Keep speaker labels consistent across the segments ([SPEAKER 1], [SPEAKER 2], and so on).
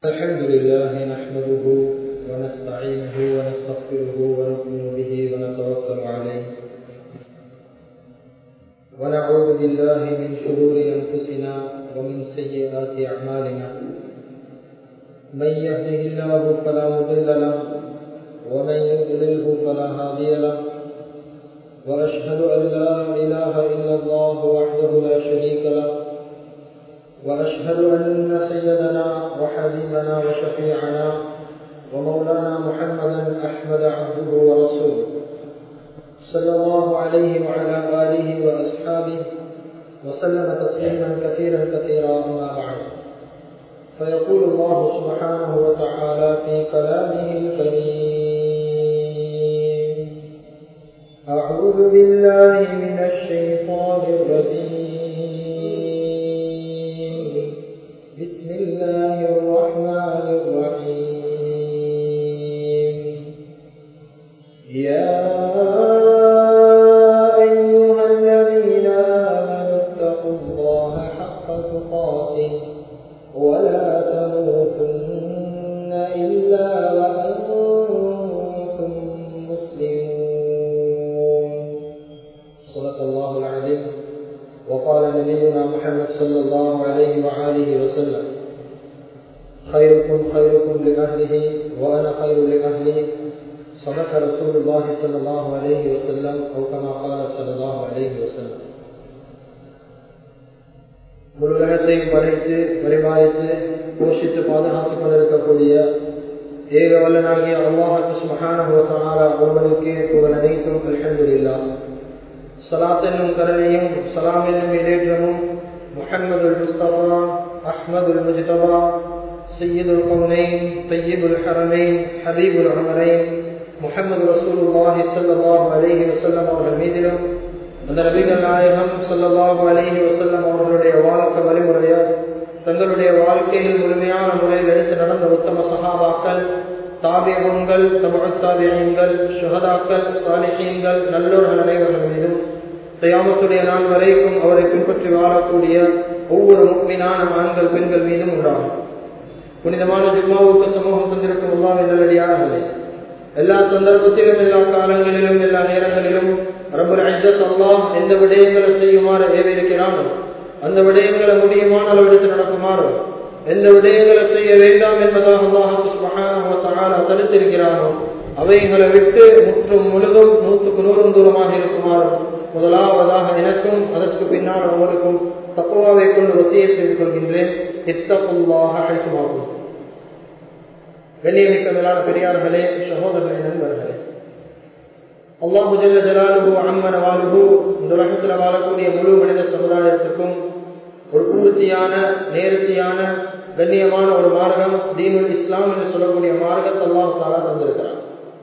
[SPEAKER 1] الحمد لله نحمده ونستعينه ونستغفره ونؤمن به ونتوكل عليه ونعوذ بالله من شرور أنفسنا ومن سيئات أعمالنا من يهده الله فلا مضل له ومن يضلله فلا هادي له وأشهد أن لا إله إلا الله وحده لا شريك له وأشهد أن سيدنا وحبيبنا وشفيعنا ومولانا محمدا أحمد عبده ورسوله صلى الله عليه وعلى آله وأصحابه وسلم تسليما كثيرا كثيرا أما بعد فيقول الله سبحانه وتعالى في كلامه الكريم أعوذ بالله من الشيطان الرجيم بسم الله الرحمن الرحيم يا أيها الذين آمنوا اتقوا الله حق تقاته ولا تموتن إلا وأنتم مسلمون صدق الله العظيم وقال نبينا محمد صلى الله عليه وآله وسلم خيركم خيركم لأهله وأنا خير لأهلي صدق رسول الله صلى الله عليه وسلم أو كما قال صلى الله عليه وسلم முழுகத்தையும் படைத்து பரிமாறித்து போஷித்து பாதுகாத்துக் கொண்டிருக்கக்கூடிய ஏக வல்லனாகிய அல்லாஹு மகானஹால ஒருவனுக்கே புகழ் அனைத்தும் அல்ஹம்துலில்லா சலாத் என்னும் கருணையும் சலாம் என்னும் இடேற்றமும் முஹம்மது முஸ்தபா அஹ்மது முஜ்தபா سيد القونين طيب الحرمين حبيب العمرين محمد رسول الله صلى الله عليه وسلم அவர்கள் மீதிலும் அந்த நபிகள் நாயகம் சொல்லல்லாஹு அலைஹி வசல்லம் அவர்களுடைய வாழ்க்கை வழிமுறைய தங்களுடைய வாழ்க்கையில் முழுமையான முறையில் எடுத்து நடந்த உத்தம சகாபாக்கள் தாபியங்கள் தமிழ்த்தாபியங்கள் சுகதாக்கள் சாலிஹீன்கள் நல்லோர்கள் அனைவர்கள் மீதும் தயாமத்துடைய நாள் வரைக்கும் அவரை பின்பற்றி வாழக்கூடிய ஒவ்வொரு முக்மீனான ஆண்கள் பெண்கள் மீதும் உண்டாகும் புனிதமான ஜும்மாவுக்கு சமூகம் தந்திருக்கும் உள்ளாவின் நல்லடியார்களே எல்லா சந்தர்ப்பத்திலும் எல்லா காலங்களிலும் எல்லா நேரங்களிலும் ரபுல் ஐஜத் அல்லாஹ் எந்த விடயங்களை செய்யுமாறு ஏவிருக்கிறானோ அந்த விடயங்களை முடியுமான அளவிற்கு நடக்குமாறு எந்த விடயங்களை செய்ய வேண்டாம் என்பதாக அல்லாஹு தடுத்திருக்கிறானோ அவைகளை விட்டு முற்றும் முழுதும் நூற்றுக்கு நூறும் தூரமாக இருக்குமாறு முதலாவதாக எனக்கும் அதற்கு பின்னால் அவருக்கும் தப்புவாவை கொண்டு வசியை செய்து கொள்கின்றேன் இத்தப்புல்லாக அழைக்குமாகும் கண்ணியமிக்க மேலான பெரியார்களே சகோதரர்களே நண்பர்களே அல்லாஹு ஜல்ல ஜலாலுகு அம்மன வாழுகு இந்த உலகத்தில் வாழக்கூடிய முழு மனித சமுதாயத்துக்கும் ஒரு பூர்த்தியான நேர்த்தியான கண்ணியமான ஒரு மார்க்கம் தீனுல் இஸ்லாம் என்று சொல்லக்கூடிய மார்க்கத்தை அல்லாஹ் தாரா தந்திருக்கிறார்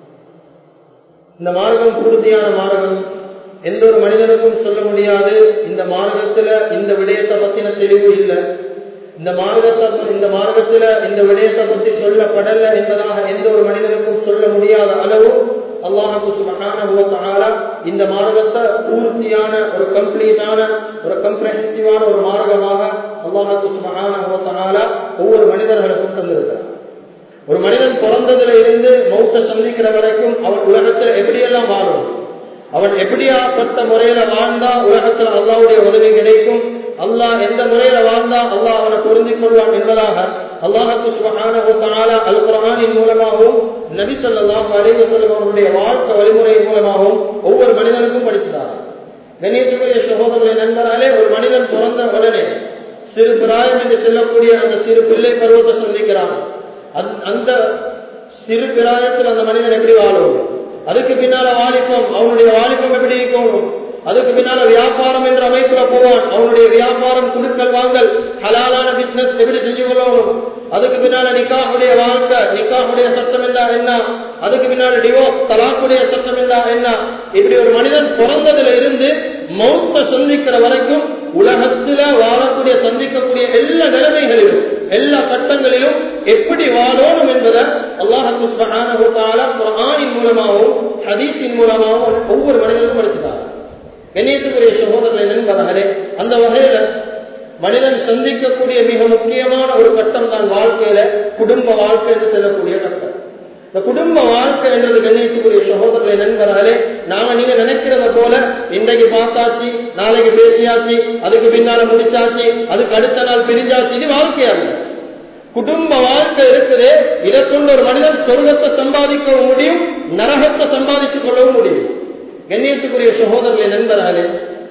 [SPEAKER 1] இந்த மார்க்கம் பூர்த்தியான மார்க்கம் எந்த ஒரு மனிதனுக்கும் சொல்ல முடியாது இந்த மார்க்கத்துல இந்த விடயத்தை பத்தின தெளிவு இல்லை இந்த மார்க்கத்தை இந்த மார்க்கத்துல இந்த விடயத்தை பத்தி சொல்லப்படல என்பதாக எந்த ஒரு மனிதனுக்கும் சொல்ல முடியாத அளவு அல்லாஹுக்கு சுபகான இந்த மார்க்கத்தை பூர்த்தியான ஒரு கம்ப்ளீட்டான ஒரு கம்ப்ரஹென்சிவான ஒரு மார்க்கமாக அல்லாஹுக்கு சுபகான ஒவ்வொரு மனிதர்களுக்கும் தந்திருக்கிறார் ஒரு மனிதன் பிறந்ததுல இருந்து மௌத்த சந்திக்கிற வரைக்கும் அவன் உலகத்துல எப்படியெல்லாம் வாழும் அவன் எப்படியாப்பட்ட முறையில வாழ்ந்தா உலகத்துல அல்லாவுடைய உதவி கிடைக்கும் அல்லாஹ் எந்த முறையில வாழ்ந்தா அல்லாஹ் அவனை பொருந்திக் கொள்வான் என்பதாக அல்லாஹுக்கு அல் குரானின் மூலமாகவும் நபி சொல்லாம் அலைவசல்லம் அவருடைய வாழ்க்கை வழிமுறையின் மூலமாகவும் ஒவ்வொரு மனிதனுக்கும் படித்தார் கணேசனுடைய சகோதரர்களை நண்பராலே ஒரு மனிதன் பிறந்த உடனே சிறு பிராயம் என்று சொல்லக்கூடிய அந்த சிறு பிள்ளை பருவத்தை சந்திக்கிறான் அந்த சிறு பிராயத்தில் அந்த மனிதன் எப்படி வாழும் அதுக்கு பின்னால வாலிபம் அவனுடைய வாலிபம் எப்படி இருக்கணும் அதுக்கு பின்னால வியாபாரம் என்ற அமைப்புல போவான் அவனுடைய வியாபாரம் குடுக்கல் வாங்கல் ஹலாலான பிசினஸ் எப்படி செஞ்சு கொள்ளணும் அதுக்கு பின்னால நிக்காவுடைய வாழ்க்கை நிக்காவுடைய சட்டம் என்றா என்ன அதுக்கு பின்னால டிவோர்ஸ் தலாக்குடைய சட்டம் என்றா என்ன இப்படி ஒரு மனிதன் பிறந்ததுல இருந்து மௌத்த சந்திக்கிற வரைக்கும் உலகத்துல வாழக்கூடிய சந்திக்கக்கூடிய எல்லா நிலைமைகளிலும் எல்லா கட்டங்களிலும் எப்படி வாழணும் என்பதை அல்லாஹின் மூலமாகவும் ஹதீஸின் மூலமாகவும் ஒவ்வொரு மனிதனும் படிச்சுட்டார் கண்ணியத்துக்குரிய சகோதரர்களை நண்பர்களே அந்த வகையில மனிதன் சந்திக்கக்கூடிய மிக முக்கியமான ஒரு கட்டம் தான் வாழ்க்கையில குடும்ப வாழ்க்கை என்று செல்லக்கூடிய கட்டம் இந்த குடும்ப வாழ்க்கை என்றது கண்ணியத்துக்குரிய சகோதரர்களை நண்பர்களே நாம நீங்க நினைக்கிறத போல இன்றைக்கு பார்த்தாச்சு நாளைக்கு பேசியாச்சு அதுக்கு பின்னால முடிச்சாச்சு அதுக்கு அடுத்த நாள் பிரிஞ்சாச்சு இது வாழ்க்கையாங்க குடும்ப வாழ்க்கை இருக்குது இதை கொண்டு ஒரு மனிதன் சொர்க்கத்தை சம்பாதிக்கவும் முடியும் நரகத்தை சம்பாதித்துக் கொள்ளவும் முடியும் கண்ணியத்துக்குரிய சகோதரர்களை நண்பர்களே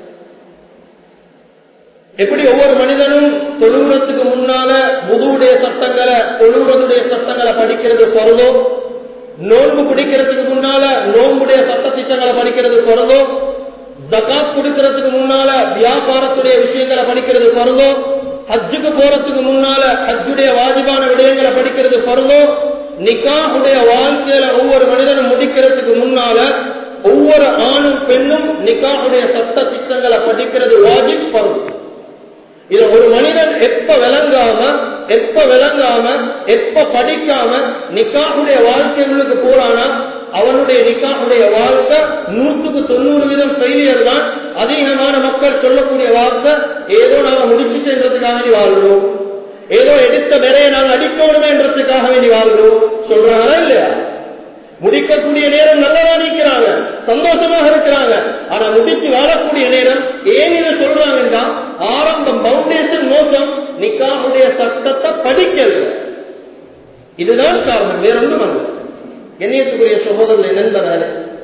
[SPEAKER 1] எப்படி ஒவ்வொரு மனிதனும் தொழுகிறதுக்கு முன்னால முதுவுடைய சட்டங்களை தொழுகிறதுடைய சட்டங்களை படிக்கிறது பொருளோ நோன்பு பிடிக்கிறதுக்கு முன்னால நோன்புடைய சட்ட திட்டங்களை படிக்கிறது பொருளோ ஜகாத் கொடுக்கறதுக்கு முன்னால வியாபாரத்துடைய விஷயங்களை படிக்கிறது பொருளோ ஹஜ்ஜுக்கு போறதுக்கு முன்னால ஹஜ்ஜுடைய வாஜிபான விடயங்களை படிக்கிறது பொருளோ நிக்காஹுடைய வாழ்க்கையில ஒவ்வொரு மனிதனும் முடிக்கிறதுக்கு முன்னால ஒவ்வொரு ஆணும் பெண்ணும் நிக்காஹுடைய சட்ட திட்டங்களை படிக்கிறது வாஜிப் பொருள் இத ஒரு மனிதன் எப்ப விளங்காம எப்ப விளங்காம எப்ப படிக்காம நிக்காவுடைய வாழ்க்கைகளுக்கு போறானா அவனுடைய நிக்காவுடைய வாழ்க்கை நூற்றுக்கு தொண்ணூறு வீதம் ஃபெயிலியர் தான் அதிகமான மக்கள் சொல்லக்கூடிய வார்த்தை ஏதோ நாங்க முடிச்சுட்டுன்றதுக்காக வேண்டி வாழ்றோம் ஏதோ எடுத்த நிறைய நாங்கள் அடிக்கணுமேன்றதுக்காக வேண்டி வாழ்றோம் சொல்றாங்களா இல்லையா முடிக்கக்கூடிய நேரம் நல்லதா நிற்கிறாங்க சந்தோஷமாக இருக்கிறாங்க ஆனா முடிச்சு வாழக்கூடிய நேரம் ஏன் இதை சொல்றாங்கன்னா ஆரம்பம் பவுண்டேஷன் மோசம் நிக்காவுடைய சட்டத்தை படிக்கல இதுதான் காரணம் வேற ஒன்றும் அல்ல எண்ணியத்துக்குரிய சகோதரர்கள் நண்பர்கள்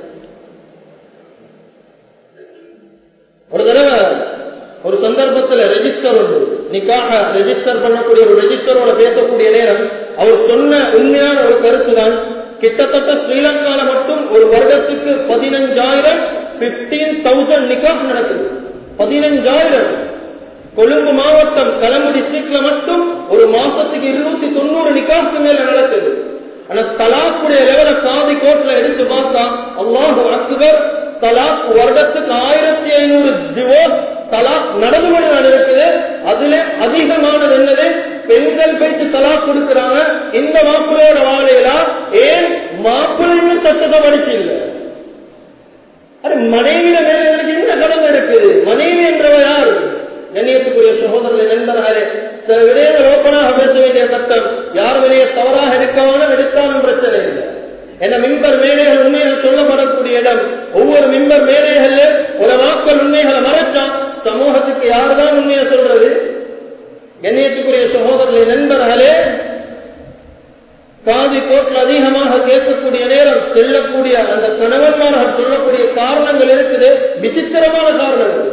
[SPEAKER 1] ஒரு தடவை ஒரு சந்தர்ப்பத்தில் ரெஜிஸ்டர் உண்டு நிக்காக ரெஜிஸ்டர் பண்ணக்கூடிய ஒரு ரெஜிஸ்டரோட பேசக்கூடிய நேரம் அவர் சொன்ன உண்மையான ஒரு கருத்து தான் கிட்டத்தட்ட ஸ்ரீலங்கால மட்டும் ஒரு வருடத்துக்கு பதினஞ்சாயிரம் பிப்டீன் தௌசண்ட் நிக்காஹ் நடக்குது பதினஞ்சாயிரம் கொழும்பு மாவட்டம் கலம்பு டிஸ்ட்ரிக்ட்ல மட்டும் ஒரு மாசத்துக்கு இருநூத்தி தொண்ணூறு நிக்காஹ்க்கு மேல நடக்குது ஆனா தலாக்குடைய லெவல சாதி கோட்ல எடுத்து பார்த்தா அல்லாஹு அக்பர் தலாக் வருடத்துக்கு ஆயிரத்தி ஐநூறு டிவோர்ஸ் தலாக் நடந்து கொண்டு இருக்குது அதுல அதிகமானது என்னது பெண்கள் போயிட்டு தலாக் கொடுக்கிறாங்க இந்த மாப்பிள்ளையோட வாழையெல்லாம் ஏன் மாப்பிள்ளைன்னு சட்டத்தை படிச்சு இல்லை அது மனைவியில மேல இவருக்கு என்ன கடமை இருக்குது மனைவி என்றவ யார் கண்ணியத்துக்குரிய சகோதரர்களை நண்பர்களே சில விடயங்கள் ஓப்பனாக பேச வேண்டிய சட்டம் யார் வெளியே தவறாக எடுக்காமலும் எடுத்தாலும் பிரச்சனை இல்லை என மின்பர் மேடைகள் உண்மைகள் சொல்லப்படக்கூடிய இடம் ஒவ்வொரு மின்பர் மேடைகள்ல உலமாக்கள் உண்மைகளை மறைச்சா சமூகத்துக்கு யாருதான் உண்மையை சொல்றது கண்ணியத்துக்குரிய சகோதரர்களை நண்பர்களே காதி கோட்டில் அதிகமாக கேட்கக்கூடிய நேரம் செல்லக்கூடிய அந்த கணவன்மார்கள் சொல்லக்கூடிய காரணங்கள் இருக்குது விசித்திரமான காரணங்கள்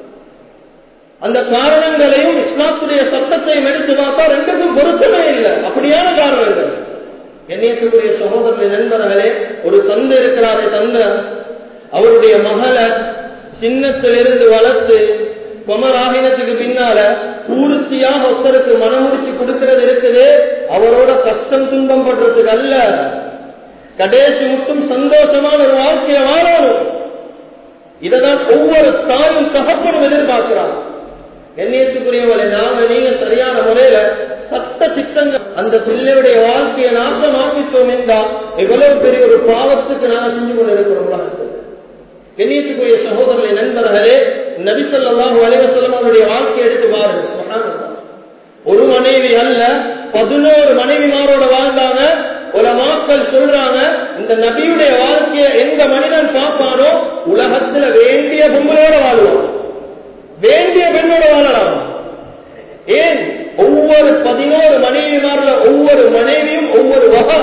[SPEAKER 1] அந்த காரணங்களையும் இஸ்லாத்துடைய சட்டத்தையும் எடுத்து பார்த்தா ரெண்டுக்கும் பொருத்தமே இல்லை அப்படியான காரணங்கள் என்னையத்துக்குரிய சகோதரர்களின் நண்பர்களே ஒரு தந்தை இருக்கிறாரே தந்தை அவருடைய மகளை சின்னத்திலிருந்து வளர்த்து குமராகினத்துக்கு பின்னால பூர்த்தியாக ஒருத்தருக்கு மனமுடிச்சு கொடுக்கிறது இருக்குது அவரோட கஷ்டம் துன்பம் படுறதுக்கு அல்ல கடைசி மட்டும் சந்தோஷமான ஒரு வாழ்க்கையை வாழணும் இததான் ஒவ்வொரு தாயும் தகப்பனும் எதிர்பார்க்கிறான் எண்ணியத்துக்குரியவரை நாம நீங்க சரியான முறையில சட்ட திட்டங்கள் அந்த பிள்ளையுடைய வாழ்க்கையை நாசமாக்கிட்டோம் என்றால் எவ்வளவு பெரிய ஒரு பாவத்துக்கு நாங்கள் செஞ்சு கொண்டிருக்கிறோம் உலகத்தில் கண்ணியத்துக்குரிய சகோதரர்களை நண்பர்களே நபிசல்லாஹு அலைவசல்லம் அவருடைய வாழ்க்கை எடுத்து பாருங்க ஒரு மனைவி அல்ல பதினோரு மனைவிமாரோட வாழ்ந்தாங்க உலமாக்கள் சொல்றாங்க இந்த நபியுடைய வாழ்க்கையை எந்த மனிதன் பார்ப்பானோ உலகத்துல வேண்டிய பொங்கலோட வாழ்வான் வேண்டிய பெண்ணோட வாழலாம் ஏன் ஒவ்வொரு பதினோரு மனைவிமார்ல ஒவ்வொரு மனைவியும் ஒவ்வொரு வகை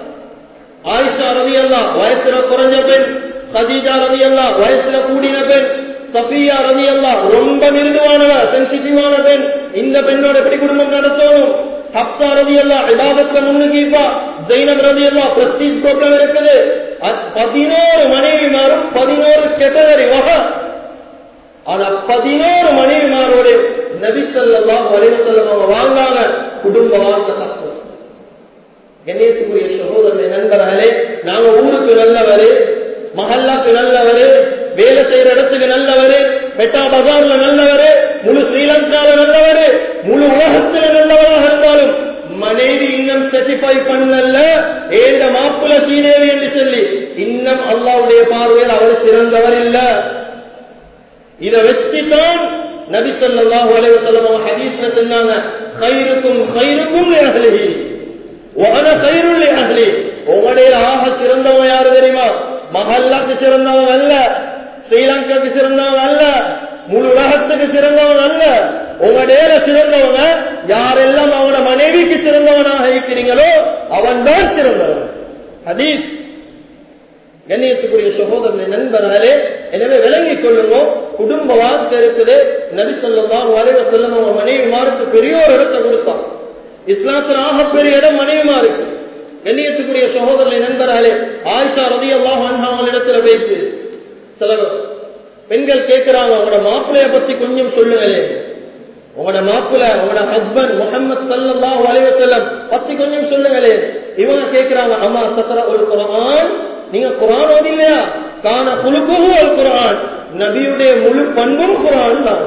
[SPEAKER 1] ஆயிஷா ரவி எல்லாம் வயசுல குறைஞ்ச பெண் சதீஜா ரவி எல்லாம் வயசுல கூடின பெண் சஃபியா ரவி எல்லாம் ரொம்ப மிருதுவானவ சென்சிட்டிவான பெண் இந்த பெண்ணோட எப்படி குடும்பம் நடத்தணும் ஹப்சா ரவி எல்லாம் இபாதத்துல முன்னுக்கீப்பா ஜெயினப் ரவி எல்லாம் பிரஸ்டீஜ் ப்ரோக்ராம் இருக்குது பதினோரு மனைவிமாரும் பதினோரு கேட்டகரி வகை ஆனா பதினோரு மனைவிமாரோட நபிசல்லாம் வலிவசல்லம் வாழ்ந்தாங்க குடும்ப வாழ்க்கை கஷ்டம் கணேசுக்குரிய சகோதரனை நண்பர்களே நாங்க ஊருக்கு நல்லவரு மஹல்லாக்கு நல்லவரு வேலை செய்யற இடத்துக்கு நல்லவரு பெட்டா பஜார்ல நல்லவரு முழு ஸ்ரீலங்கால நல்லவரு முழு உலகத்துல நல்லவராக இருந்தாலும் மனைவி இன்னும் செட்டிஃபை பண்ணல ஏந்த மாப்பிள்ள சீனேவி என்று சொல்லி இன்னும் அல்லாவுடைய பார்வையில் அவர் சிறந்தவர் இல்ல இதை வச்சுதான்
[SPEAKER 2] நபி ஸல்லல்லாஹு அலைஹி வஸல்லம் ஹதீஸ்ல சொன்னாங்க கைருக்கும் கைருக்கும் அஹ்லிஹி வஅன கைருல் லி அஹ்லி உங்களுடைய ஆக சிறந்தவன் யாரு தெரியுமா மஹல்லாக்கு சிறந்தவன் அல்ல ஸ்ரீலங்காக்கு சிறந்தவன் அல்ல முழு உலகத்துக்கு சிறந்தவன் அல்ல உங்களுடைய சிறந்தவங்க யாரெல்லாம் அவனோட மனைவிக்கு சிறந்தவனாக இருக்கிறீங்களோ அவன் தான் சிறந்தவன் ஹதீஸ் கண்ணியத்துக்குரிய சகோதரனை நண்பர்களே எனவே விளங்கிக் கொள்ளுவோம் குடும்ப வாழ்க்கை இருக்குது நபி சொல்லலாம் வரைவ செல்லும் அவங்க மனைவிமாருக்கு பெரிய ஒரு இடத்தை கொடுத்தான் இஸ்லாத்தில் ஆக பெரிய இடம் மனைவிமாருக்கு கண்ணியத்துக்குரிய சகோதரனை நண்பர்களே ஆயிஷா ரதி அல்லாஹ் அவங்களிடத்துல பேசு சில பெண்கள் கேட்கிறாங்க உங்களோட மாப்பிள்ளைய பத்தி கொஞ்சம் சொல்லுங்களே உங்களோட மாப்பிள்ள உங்களோட ஹஸ்பண்ட் முகமது சல்லாஹ் அலைவசல்லம் பத்தி கொஞ்சம் சொல்லுங்களே இவங்க கேட்கிறாங்க அம்மா சக்கர ஒரு குரான் நீங்க குரான் ஓதி இல்லையா காண குழுக்கும் ஒரு குரான் நபியுடைய முழு பண்பும் குரான் தான்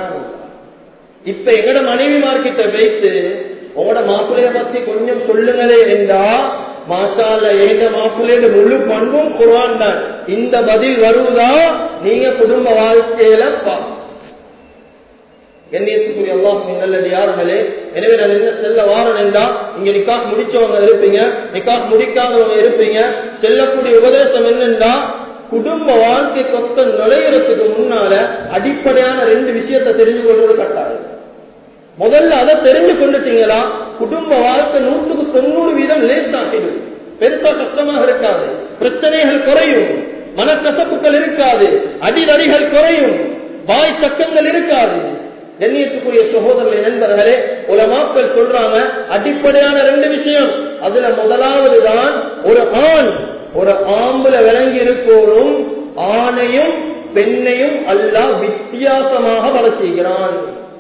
[SPEAKER 2] இப்ப எங்கட மனைவிமார்கிட்ட வைத்து உங்களோட மாப்பிள்ளைய பத்தி கொஞ்சம் சொல்லுங்களே என்றா மாஷால எங்க மாப்பிள்ளையோட முழு பண்பும் குரான் தான் இந்த பதில் வருவதா நீங்க குடும்ப வாழ்க்கையில பா கண்ணியத்துக்குரிய அல்லாஹ் நல்லது யாருங்களே எனவே நான் என்ன செல்ல வாரம் என்றா இங்க நிக்காக் முடிச்சவங்க இருப்பீங்க நிக்காக் முடிக்காதவங்க இருப்பீங்க செல்லக்கூடிய உபதேசம் என்னென்றா குடும்ப வாழ்க்கை கொத்த நுழையறதுக்கு முன்னால அடிப்படையான ரெண்டு விஷயத்தை தெரிஞ்சு கொள்வது கட்டாயம் முதல்ல அதை தெரிஞ்சு கொண்டுட்டீங்களா குடும்ப வாழ்க்கை நூற்றுக்கு தொண்ணூறு வீதம் லேட் ஆகிடும் பெருசா கஷ்டமாக இருக்காது பிரச்சனைகள் குறையும் மனக்கசப்புகள் இருக்காது அடிதடிகள் குறையும் வாய் சக்கங்கள் இருக்காது கண்ணியத்துக்குரிய சகோதரர்களை நண்பர்களே உலமாக்கள் சொல்றாங்க அடிப்படையான ரெண்டு விஷயம் அதுல முதலாவது தான் ஒரு ஆண் ஒரு ஆம்புல விளங்கி இருக்கோரும் ஆணையும் பெண்ணையும் அல்ல வித்தியாசமாக வள செய்கிறான்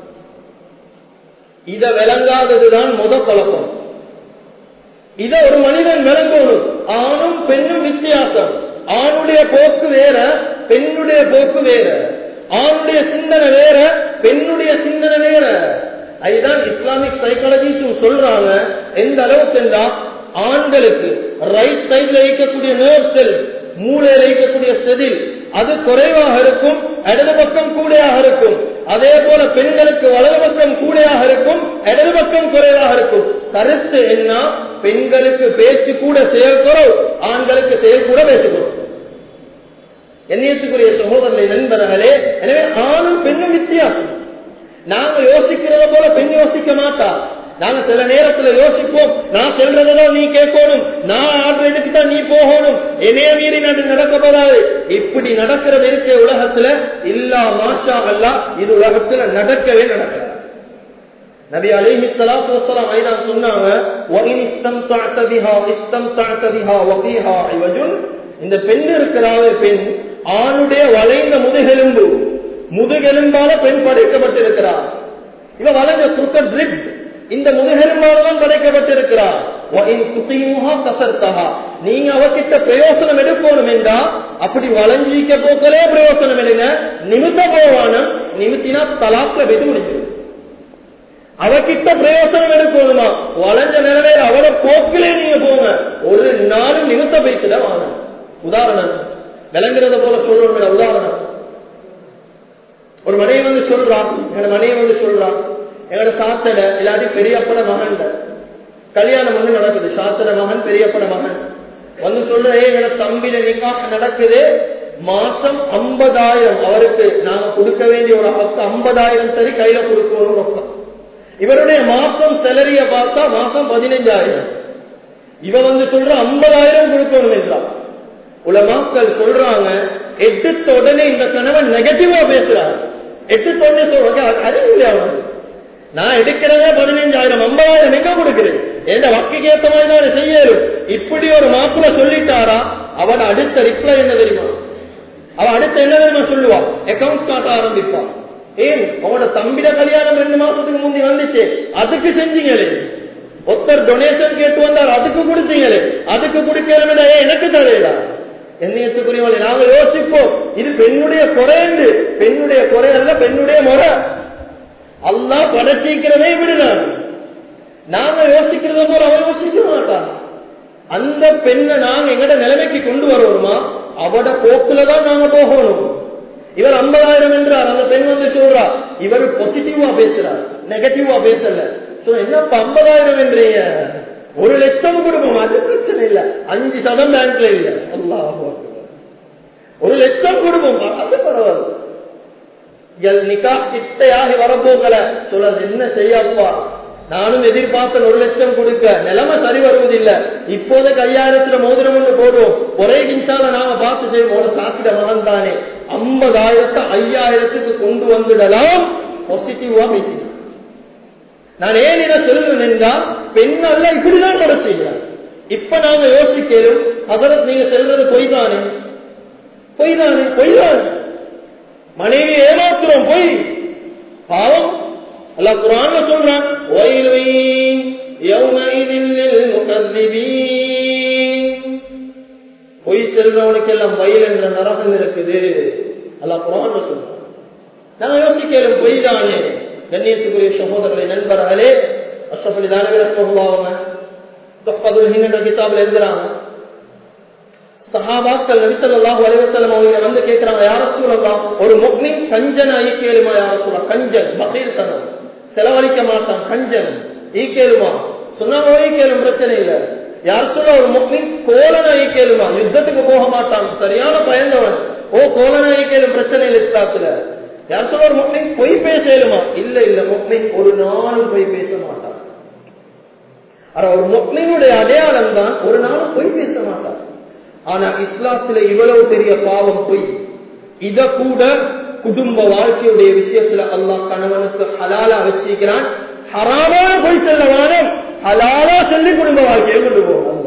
[SPEAKER 2] இத விளங்காததுதான் முத குழப்பம் இத ஒரு மனிதன் விளங்கணும் ஆணும் பெண்ணும் வித்தியாசம் ஆணுடைய போக்கு வேற பெண்ணுடைய போக்கு வேற ஆணுடைய சிந்தனை வேற பெண்ணுடைய சிந்தனை வேற அதுதான் இஸ்லாமிக் சைக்காலஜிஸ்டும் சொல்றாங்க எந்த அளவுக்கு என்றா ஆண்களுக்கு ரைட் சைட்ல இருக்கக்கூடிய நர்வ் செல் மூளையில இருக்கக்கூடிய செதில் அது குறைவாக இருக்கும் இடது பக்கம் கூடையாக இருக்கும் அதே போல பெண்களுக்கு வலது பக்கம் கூடையாக இருக்கும் இடது பக்கம் குறைவாக இருக்கும் கருத்து என்ன பெண்களுக்கு பேச்சு கூட செயல்குறவு ஆண்களுக்கு செயல் கூட பேசுகிறோம் எண்ணியத்துக்குரிய சகோதரனை நண்பர்களே எனவே ஆணும் பெண்ணும் வித்தியாசம் நாங்க யோசிக்கிறத போல பெண் யோசிக்க மாட்டா நாங்க சில நேரத்துல யோசிப்போம் நான் சொல்றதான் நீ கேட்கணும் நான் ஆர்டர் எடுத்துதான் நீ போகணும் என்னைய மீறி நடு நடக்கப்படாது இப்படி நடக்கிறது இருக்க உலகத்துல இல்லா மாஷா அல்லா இது உலகத்துல நடக்கவே நடக்காது நபி அலைஹி ஸலாத்து வஸலாம் ஐதான் சொன்னாங்க வ இன் இஸ்தம்தஅத பிஹா இஸ்தம்தஅத பிஹா வ ஃபீஹா இவஜுன் இந்த பெண் இருக்கிறாவே பெண் ஆணுடைய வளைந்த முதுகெலும்பு முதுகெலும்பால பெண் படைக்கப்பட்டிருக்கிறார் இவ வளைஞ்ச குறுக்க ட்ரிப் இந்த முதுகெலும்பாலதான் படைக்கப்பட்டிருக்கிறார் நீங்க அவகிட்ட பிரயோசனம் எடுக்கணும் என்றா அப்படி வளைஞ்சிக்க போக்கலே பிரயோசனம் எடுங்க நிமித்த போவான நிமித்தினா தலாப்ல வெது முடிச்சிடும் அவகிட்ட பிரயோசனம் எடுக்கணுமா வளைஞ்ச நிலைமையில அவளை போக்கிலே நீங்க போங்க ஒரு நாலு நிமித்த வைத்துதான் வாங்க உதாரணம் விளங்குறத போல சொல்றோம் உதாரணம் ஒரு மனைவி வந்து சொல்றான் எங்க மனைவி வந்து சொல்றான் எங்களோட சாத்தட இல்லாட்டி பெரியப்பட மகன் கல்யாணம் ஒண்ணு நடக்குது சாத்தட மகன் பெரியப்பட மகன் வந்து சொல்ற எங்களோட தம்பியில நிக்காக நடக்குது மாசம் ஐம்பதாயிரம் அவருக்கு நாங்க கொடுக்க வேண்டிய ஒரு ஹக்கு ஐம்பதாயிரம் சரி கையில கொடுக்கணும் ரொக்கம் இவருடைய மாசம் செலரிய பார்த்தா மாசம் பதினைஞ்சாயிரம் இவ வந்து சொல்ற ஐம்பதாயிரம் கொடுக்கணும் என்றான் உலமாக்கள் சொல்றாங்க எடுத்த உடனே இந்த கணவன் நெகட்டிவா பேசுறாரு எடுத்த உடனே சொல்றாங்க அறிவு இல்லையா அவனுக்கு நான் எடுக்கிறதே பதினைஞ்சாயிரம் ஐம்பதாயிரம் எங்க கொடுக்கிறேன் எந்த வக்கிக்கு ஏத்த மாதிரி தான் செய்யணும் இப்படி ஒரு மாப்பிள்ள சொல்லிட்டாரா அவன் அடுத்த ரிப்ளை என்ன தெரியுமா அவன் அடுத்த என்ன தெரியுமா சொல்லுவா அக்கௌண்ட்ஸ் காட்ட ஆரம்பிப்பான் ஏன் உங்களோட தம்பிட கல்யாணம் ரெண்டு மாசத்துக்கு முந்தி வந்துச்சு அதுக்கு செஞ்சீங்களே ஒருத்தர் டொனேஷன் கேட்டு வந்தார் அதுக்கு கொடுத்தீங்களே அதுக்கு கொடுக்கல எனக்கு தரையில என்னையத்துக்குரியவளை நாங்க யோசிப்போம் இது பெண்ணுடைய குறை என்று பெண்ணுடைய குறை அல்ல பெண்ணுடைய முறை அல்லா படைச்சிக்கிறதே விடுதான் நாங்க யோசிக்கிறத போல அவன் யோசிக்க மாட்டான் அந்த பெண்ணை நாங்க எங்கட நிலைமைக்கு கொண்டு வருவோமா அவட போக்குலதான் நாங்க போகணும் இவர் ஐம்பதாயிரம் என்றார் அந்த பெண் வந்து சொல்றா இவர் பாசிட்டிவா பேசுறார் நெகட்டிவா பேசல சோ என்னப்பா ஐம்பதாயிரம் என்றீங்க ஒரு லட்சம் கொடுப்போம் அது பிரச்சனை இல்ல அஞ்சு சதம் பேங்க்ல இல்ல அல்லாஹ் ஒரு லட்சம் கொடுப்போம் அது பரவாயில்ல எல் நிக்கா கிட்டையாகி வரப்போகல சொல்ல என்ன செய்யப்பா நானும் எதிர்பார்த்த ஒரு லட்சம் கொடுக்க நிலைமை சரி வருவதில்லை இப்போதைக்கு ஐயாயிரத்துல மோதிரம் ஒன்று போடுவோம் ஒரே நிமிஷால நாம பார்த்து செய்வோம் சாத்திட மகன் தானே ஐம்பதாயிரத்தை ஐயாயிரத்துக்கு கொண்டு வந்துடலாம் பாசிட்டிவா பேசினார் நான் ஏன் இதை சொல்றேன் என்றால் பெண் அல்ல இப்படிதான் கூட செய்கிறார் இப்ப நாங்க யோசிக்கிறோம் அதற்கு நீங்க செல்றது பொய் தானே பொய் தானே பொய் தானே மனைவி ஏமாத்துறோம் பொய் பாவம் அல்ல குரான்ல சொல்றான் பொய் செல்றவனுக்கு எல்லாம் வயல் என்ற நரகம் இருக்குது அல்ல குரான்ல சொல்றான் நான் யோசிக்கிறேன் பொய் தானே கண்ணியத்துக்குரிய சகோதரர்களை நண்பர்களே அஷ்ரஃபலி தானவிரப்போவாங்க என்ற கிதாபில் எழுதுறாங்க சஹாபாக்கள் நபிசல்லாஹு அலைவசல்லம் அவங்க வந்து கேட்கிறாங்க யார சூழலாம் ஒரு முக்மின் கஞ்சன் ஐக்கியலுமா யார சொல்லலாம் கஞ்சன் பகீர் தனம் செலவழிக்க மாட்டான் கஞ்சன் ஈக்கேலுமா சொன்னாங்க ஈக்கேலும் பிரச்சனை இல்லை யார் சொல்ல ஒரு முக்மின் கோலன ஈக்கேலுமா யுத்தத்துக்கு போக மாட்டான் சரியான பயந்தவன் ஓ கோலன ஈக்கேலும் பிரச்சனை இல்லை இஸ்லாத்துல யார் சொல்ல ஒரு முக்மின் பொய் பேசலுமா இல்ல இல்ல முக்மின் ஒரு நாளும் பொய் பேச மாட்டான் ஆனா ஒரு முக்மினுடைய அடையாளம் தான் ஒரு நாளும் பொய் பேச மாட்டான் ஆனா இஸ்லாத்துல இவ்வளவு பெரிய பாவம் பொய் இத கூட குடும்ப வாழ்க்கையுடைய விஷயத்துல அல்லாஹ் கணவனுக்கு ஹலாலா வச்சிருக்கிறான் ஹராமான பொய் செல்லவான ஹலாலா சொல்லி குடும்ப வாழ்க்கையை கொண்டு போவோம்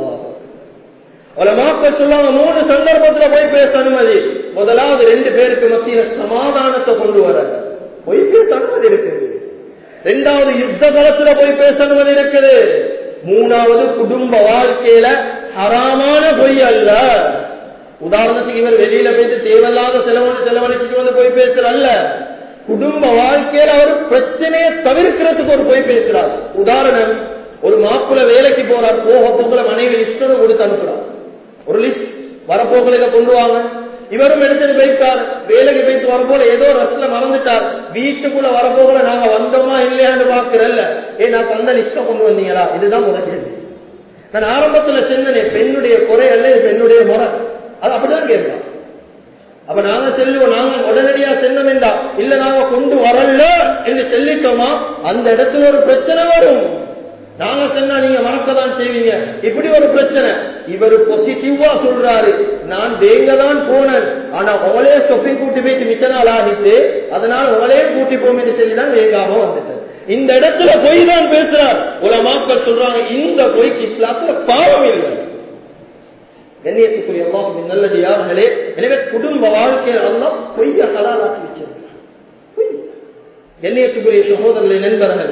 [SPEAKER 2] மக்கள் சொல்லுவாங்க மூணு சந்தர்ப்பத்துல போய் பேச அனுமதி முதலாவது ரெண்டு பேருக்கு மத்தியில சமாதானத்தை கொண்டு வர பொய் பேச அனுமதி இருக்குது ரெண்டாவது யுத்த காலத்துல போய் பேச அனுமதி இருக்குது மூணாவது குடும்ப வாழ்க்கையில ஹராமான பொய் அல்ல உதாரணத்துக்கு இவர் வெளியில போயிட்டு தேவையில்லாத செலவழி செலவழிச்சுட்டு வந்து போய் பேசுற அல்ல குடும்ப வாழ்க்கையில அவர் பிரச்சனையை தவிர்க்கிறதுக்கு ஒரு போய் பேசுறார் உதாரணம் ஒரு மாப்பிள்ள வேலைக்கு போறார் போக போகல மனைவி லிஸ்ட் கொடுத்து அனுப்புறார் ஒரு லிஸ்ட் வரப்போகல இதை கொண்டு வாங்க இவரும் எடுத்துட்டு போயிட்டார் வேலைக்கு போயிட்டு வரப்போல ஏதோ ரஸ்ல மறந்துட்டார் வீட்டுக்குள்ள வரப்போகல நாங்க வந்தோமா இல்லையான்னு பாக்குறல்ல ஏ நான் தந்த லிஸ்ட கொண்டு வந்தீங்களா இதுதான் முதல் கேள்வி நான் ஆரம்பத்துல சொன்னேன் பெண்ணுடைய குறை அல்ல இது பெண்ணுடைய முறை அது அப்படிதான் கேட்கலாம் அப்ப நாங்க செல்லுவோம் நாங்க உடனடியா செல்ல வேண்டாம் இல்ல நாங்க கொண்டு வரல என்று சொல்லிட்டோமா அந்த இடத்துல ஒரு பிரச்சனை வரும் நாங்க சொன்னா நீங்க மறக்கதான் செய்வீங்க இப்படி ஒரு பிரச்சனை இவர் பாசிட்டிவா சொல்றாரு நான் வேங்க தான் போனேன் ஆனா உங்களே சொப்பி கூட்டி போயிட்டு மிச்ச நாள் ஆகிட்டு அதனால உங்களே கூட்டி போமின்னு சொல்லி தான் வேகாம வந்துட்டேன் இந்த இடத்துல பொய் தான் பேசுறார் உலமாக்கள் சொல்றாங்க இந்த பொய்க்கு இஸ்லாத்துல பாவம் இல்லை கண்ணியத்துக்குரிய அல்லாஹ் நல்லது யார்களே எனவே குடும்ப வாழ்க்கையில் அல்லாஹ் பொய்ய ஹலாலாக்கி வச்சிருக்கிறார் கண்ணியத்துக்குரிய சகோதரர்களை நண்பர்கள்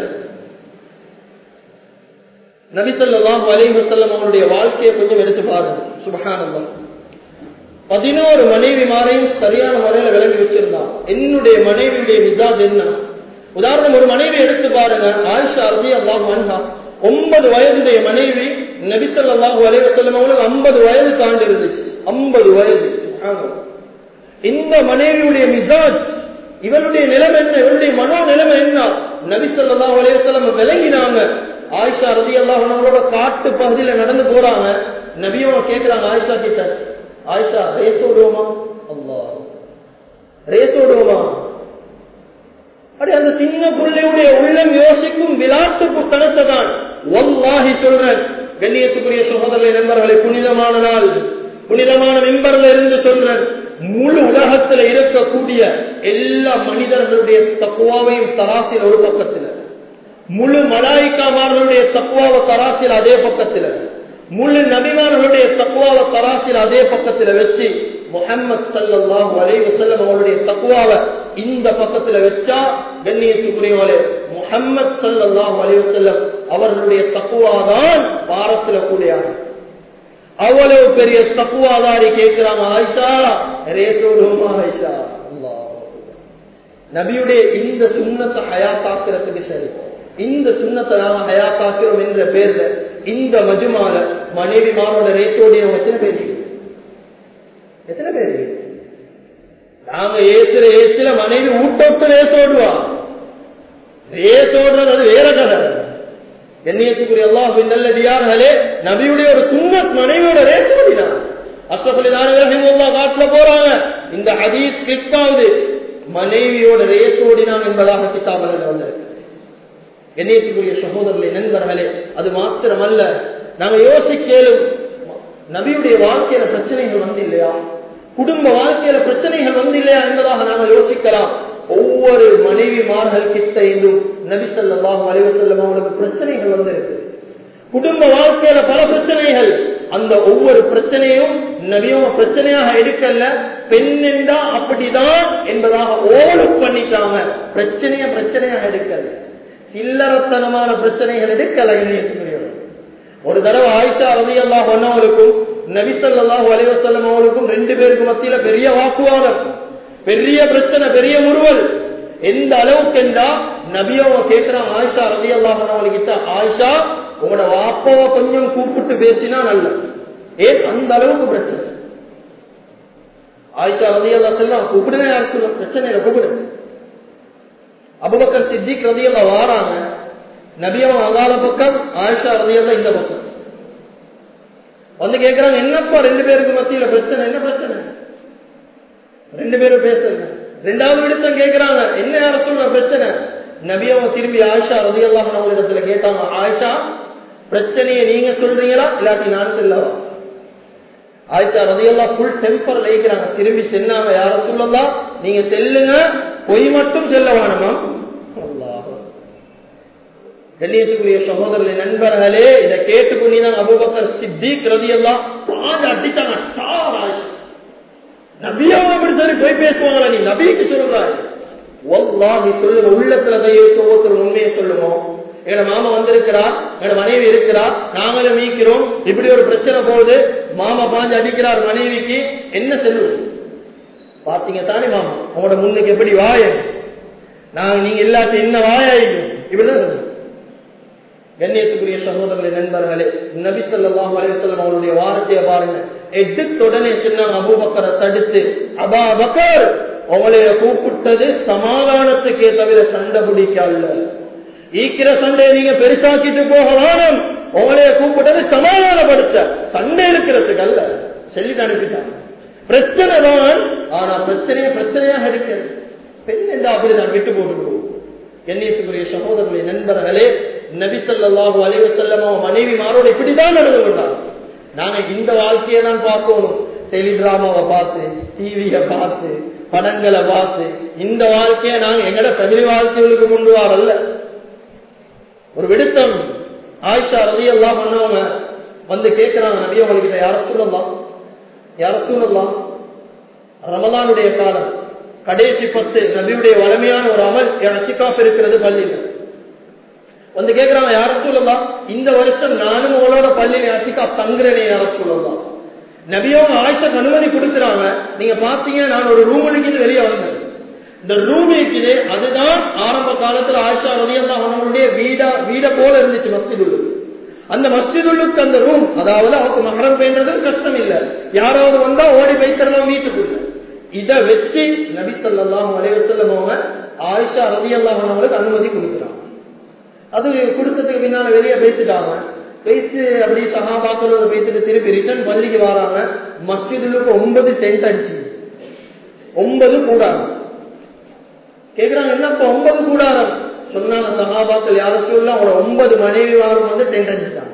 [SPEAKER 2] நபிசல்லாம் அலைஹு செல்லம் அவனுடைய வாழ்க்கையை கொஞ்சம் எடுத்து பாருங்க சுபகானந்தம் பதினோரு மனைவிமாரையும் சரியான முறையில விளங்கி வச்சிருந்தான் என்னுடைய மனைவியுடைய மிசாஜ் என்ன உதாரணம் ஒரு மனைவி எடுத்து பாருங்க ஆயிஷா அர்ஜி அல்லாஹ் மன்ஹா ஒன்பது வயதுடைய மனைவி நபிசல்லாஹு அலைவசல்லம் அவங்களுக்கு ஐம்பது வயது தாண்டி இருந்துச்சு ஐம்பது வயது இந்த மனைவியுடைய மிசாஜ் இவருடைய நிலைமை என்ன இவருடைய மனோ நிலைமை என்ன நபிசல்லாஹு அலைவசல்லம் விளங்கினாங்க ஆயிஷா ரதி அல்லாஹனோட காட்டு பகுதியில நடந்து போறாங்க நபியவங்க கேட்கிறாங்க ஆயிஷா கிட்ட ஆயிஷா ரேஸ் ஓடுவோமா அல்லா ரேஸ் ஓடுவோமா அப்படி அந்த சின்ன பிள்ளையுடைய உள்ளம் யோசிக்கும் விளாட்டு புத்தனத்தை தான் ஒல்லாகி சொல்றேன் கண்ணியத்துக்குரிய சகோதரர்களை நண்பர்களை புனிதமான நாள் புனிதமான மெம்பர்ல இருந்து சொல்றேன் முழு உலகத்துல இருக்கக்கூடிய எல்லா மனிதர்களுடைய தக்குவாவையும் தராசில் ஒரு பக்கத்துல முழு மலாய்க்காமார்களுடைய தக்குவாவை தராசில் அதே பக்கத்துல முழு நபிமார்களுடைய தக்குவாவை தராசில் அதே பக்கத்துல வச்சு முகமது சல்லாஹூ அலைவு செல்லம் அவருடைய தக்குவாவை இந்த பக்கத்துல வச்சா கண்ணியத்துக்குரியவளே முகமது சல்லாஹூ அலைவு செல்லம் அவர்களுடைய தக்குவாதான் பாரத்துல கூடியாக அவ்வளவு பெரிய தக்குவாதாரி கேட்கிறாங்க ஆயிஷா ரேசோடுமா ஆயிஷா நபியுடைய இந்த சுண்ணத்தை ஹயாத்தாக்குறதுக்கு சரி இந்த சுண்ணத்தை நாம ஹயாத்தாக்கிறோம் என்ற பேர்ல இந்த மஜுமால மனைவிமாரோட ரேசோடைய எத்தனை பேர் எத்தனை பேர் நாங்க ஏசுற ஏசுல மனைவி ஊட்டோட்டு ரேசோடுவா ரேசோடுறது அது வேற கதை எண்ணியத்துக்குரிய அல்லாஹ் நல்லடியார்களே நபியுடைய ஒரு சுண்ணத் மனைவியோட ரேசோடினார் அஸ்ரபலி தானவிரஹிமுல்லா காட்டுல போறாங்க இந்த ஹதீஸ் கிட்டாவது மனைவியோட ரேசோடினான் என்பதாக கிதாபர்கள் வந்திருக்கு எண்ணியத்துக்குரிய சகோதரர்களே நண்பர்களே அது மாத்திரமல்ல நாங்க யோசிக்கலும் நபியுடைய வாழ்க்கையில பிரச்சனைகள் வந்து இல்லையா குடும்ப வாழ்க்கையில பிரச்சனைகள் வந்து இல்லையா என்பதாக நாம யோசிக்கலாம் ஒவ்வொரு மனைவிமார்கள் கிட்ட இருந்தும் நபி ஸல்லல்லாஹு அலைஹி வஸல்லம் அவங்களுக்கு பிரச்சனைகள் வந்து இருக்கு குடும்ப வாழ்க்கையில பல பிரச்சனைகள் அந்த ஒவ்வொரு பிரச்சனையும் நபியும் பிரச்சனையாக எடுக்கல பெண் என்றா அப்படிதான் என்பதாக ஓடு பண்ணிட்டாங்க பிரச்சனைய பிரச்சனையாக எடுக்கல சில்லறத்தனமான பிரச்சனைகள் எடுக்கல இணையத்துக்குரியவர் ஒரு தடவை ஆயிஷா ரவி அல்லாஹ் ஒன்னவருக்கும் நபிசல்லாஹு அலைவசல்லம் அவருக்கும் ரெண்டு பேருக்கு மத்தியில பெரிய வாக்குவாதம் பெரிய பிரச்சனை பெரிய முறுவல் எந்த அளவுக்கு என்றா நபியோ கேட்கிறான் ஆயிஷா ரதி அல்லாஹ் கிட்ட ஆயிஷா உங்களோட வாப்பாவை கொஞ்சம் கூப்பிட்டு பேசினா நல்ல ஏன் அந்த அளவுக்கு பிரச்சனை ஆயிஷா ரதி அல்லா செல்லாம் கூப்பிடுவே யார் சொல்ல பிரச்சனை இல்லை கூப்பிடு அபுபக்கர் சித்திக் ரதியெல்லாம் வாராங்க நபியம் அகால பக்கம் ஆயிஷா ரதியெல்லாம் இந்த பக்கம் வந்து கேட்கிறாங்க என்னப்பா ரெண்டு பேருக்கு மத்தியில பிரச்சனை என்ன பிரச்சனை ரெண்டு பேரும் பேசுறாங்க ரெண்டாவது விடுத்தம் கேட்கிறாங்க என்ன யார சொல்ற பிரச்சனை நபியவங்க திரும்பி ஆயிஷா ரதியெல்லாம் இடத்துல கேட்டாங்க ஆயிஷா பிரச்சனையை நீங்க சொல்றீங்களா இல்லாட்டி நான் சொல்லவா ஆயிஷா ரதியெல்லாம் ஃபுல் டெம்பர் லைக்கிறாங்க திரும்பி சென்னாங்க யார சொல்லலாம் நீங்க செல்லுங்க பொய் மட்டும் செல்ல வேணுமா கண்ணியத்துக்குரிய சகோதரர்களே நண்பர்களே இதை கேட்டுக்கொண்டு அபுபக்கர் சித்திக் ரதி எல்லாம் பாஞ்சு அடித்தாங்க நபியாவும் அப்படி சரி போய் பேசுவாங்களா நீ நபிக்கு சொல்றாய் ஒல்லாஹி சொல்லுங்க உள்ளத்துல கையை ஒவ்வொருத்தர் உண்மையை சொல்லுமோ எங்க மாமா வந்திருக்கிறார் எங்க மனைவி இருக்கிறார் நாங்களும் மீக்கிறோம் இப்படி ஒரு பிரச்சனை போகுது மாமா பாஞ்சு அடிக்கிறார் மனைவிக்கு என்ன செல்லும் பாத்தீங்க தானே மாமா உங்களோட முன்னுக்கு எப்படி வாய நாங்க நீங்க எல்லாத்தையும் என்ன வாயாயிக்கும் இப்படிதான் கண்ணியத்துக்குரிய சகோதரர்களே நண்பர்களே நபி சொல்லாஹ் அலைவசல்லம் அவருடைய வார்த்தையை பாருங்க எடுத்துடனே சொன்னாங்க அபூபக்கரை தடுத்து அபா பக்கர் உங்களைய கூப்பிட்டது சமாதானத்துக்கே தவிர சண்டை பிடிக்க அல்ல ஈக்கிற சண்டையை நீங்க பெருசாக்கிட்டு போக வேணும் உங்களைய கூப்பிட்டது சமாதானப்படுத்த சண்டை இருக்கிறதுக்கு அல்ல சொல்லிட்டு அனுப்பிட்டாங்க பிரச்சனை தான் ஆனா பிரச்சனையை பிரச்சனையாக இருக்கிறது பெண் என்று அப்படிதான் விட்டு போட்டு எண்ணியத்துக்குரிய சகோதரர்களே நண்பர்களே நபிசல்லாஹு அலைவசல்லமோ மனைவி மாரோடு இப்படிதான் நடந்து கொண்டார் நாங்க இந்த வாழ்க்கையை தான் பார்க்கணும் டெலிகிராமாவை பார்த்து டிவியை பார்த்து படங்களை பார்த்து இந்த வாழ்க்கையை நாங்க எங்கட ஃபெமிலி வாழ்க்கைகளுக்கு கொண்டு வரல ஒரு விடுத்தம் ஆயிஷா ரதி எல்லாம் பண்ணவங்க வந்து கேட்கிறாங்க நபி அவங்ககிட்ட யார சொல்லலாம் யார சொல்லலாம் ரமலானுடைய காலம் கடைசி பத்து நபியுடைய வலிமையான ஒரு அமல் எனக்கு இருக்கிறது பள்ளியில் வந்து கேட்கிறாங்க யார சொல்லலாம் இந்த வருஷம் நானும் உங்களோட பள்ளியில அசிகா தங்குறேனே யார சொல்லலாம் நபியவங்க ஆயிஷக்கு அனுமதி கொடுக்குறாங்க நீங்க பாத்தீங்க நான் ஒரு ரூம் அடிக்கிட்டு வெளியே வந்தேன் இந்த ரூம் இருக்குது அதுதான் ஆரம்ப காலத்துல ஆயிஷா ரவியல்லா அவங்களுடைய வீடா வீட போல இருந்துச்சு மஸ்ஜிதுள்ளு அந்த மஸ்ஜிதுள்ளுக்கு அந்த ரூம் அதாவது அவருக்கு மகரம் பெய்றதும் கஷ்டம் இல்ல யாராவது வந்தா ஓடி வைத்தரலாம் வீட்டுக்குள்ள இத வச்சு நபி சொல்லாம் வலைவசல்லம் அவங்க ஆயிஷா ரவியல்லா அவங்களுக்கு அனுமதி கொடுக்குறாங்க அது கொடுத்ததுக்கு பின்னால வெளியே பேசிட்டாங்க பேசி அப்படி சகாபாக்களோட பேசிட்டு திருப்பி ரிட்டர்ன் பள்ளிக்கு வராங்க மஸ்ஜிதுக்கு ஒன்பது டென்ட் அடிச்சு ஒன்பது கூடாரம் கேக்குறாங்க என்னப்பா ஒன்பது கூடாரம் சொன்னாங்க சகாபாக்கள் யாரும் சொல்ல அவங்களோட ஒன்பது மனைவிமாரும் வந்து டென்ட் அடிச்சுட்டாங்க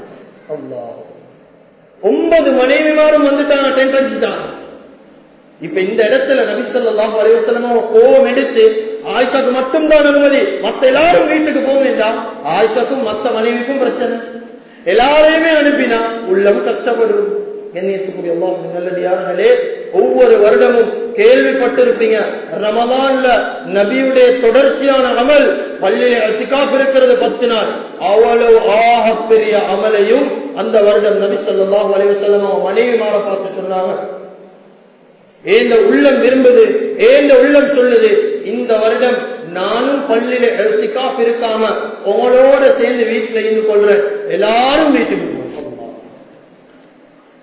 [SPEAKER 2] ஒன்பது மனைவிமாரும் வந்துட்டாங்க டென்ட் அடிச்சுட்டாங்க இப்ப இந்த இடத்துல நபிசல்லாம் வரைவசலமா கோவம் எடுத்து ஆயிஷாக்கு மட்டும் தான் அனுமதி மத்த எல்லாரும் வீட்டுக்கு போக வேண்டாம் ஆயிஷாக்கும் மத்த மனைவிக்கும் பிரச்சனை எல்லாரையுமே அனுப்பினா உள்ளம் கஷ்டப்படும் கண்ணியத்துக்குரிய நல்லடியார்களே ஒவ்வொரு வருடமும் கேள்விப்பட்டிருப்பீங்க ரமலான்ல நபியுடைய தொடர்ச்சியான அமல் பள்ளியில அசிகாப் இருக்கிறது பத்து நாள் அவ்வளவு ஆக பெரிய அமலையும் அந்த வருடம் நபி சொல்லலாம் வலைவசல்லம் மனைவி மாற பார்த்து சொன்னாங்க ஏந்த உள்ளம் விரும்புது ஏந்த உள்ளம் சொல்லுது இந்த வருடம் நானும் பள்ளியில எழுத்திக்காப் இருக்காம உங்களோட சேர்ந்து வீட்டுல இருந்து கொள்றேன் எல்லாரும் வீட்டுக்கு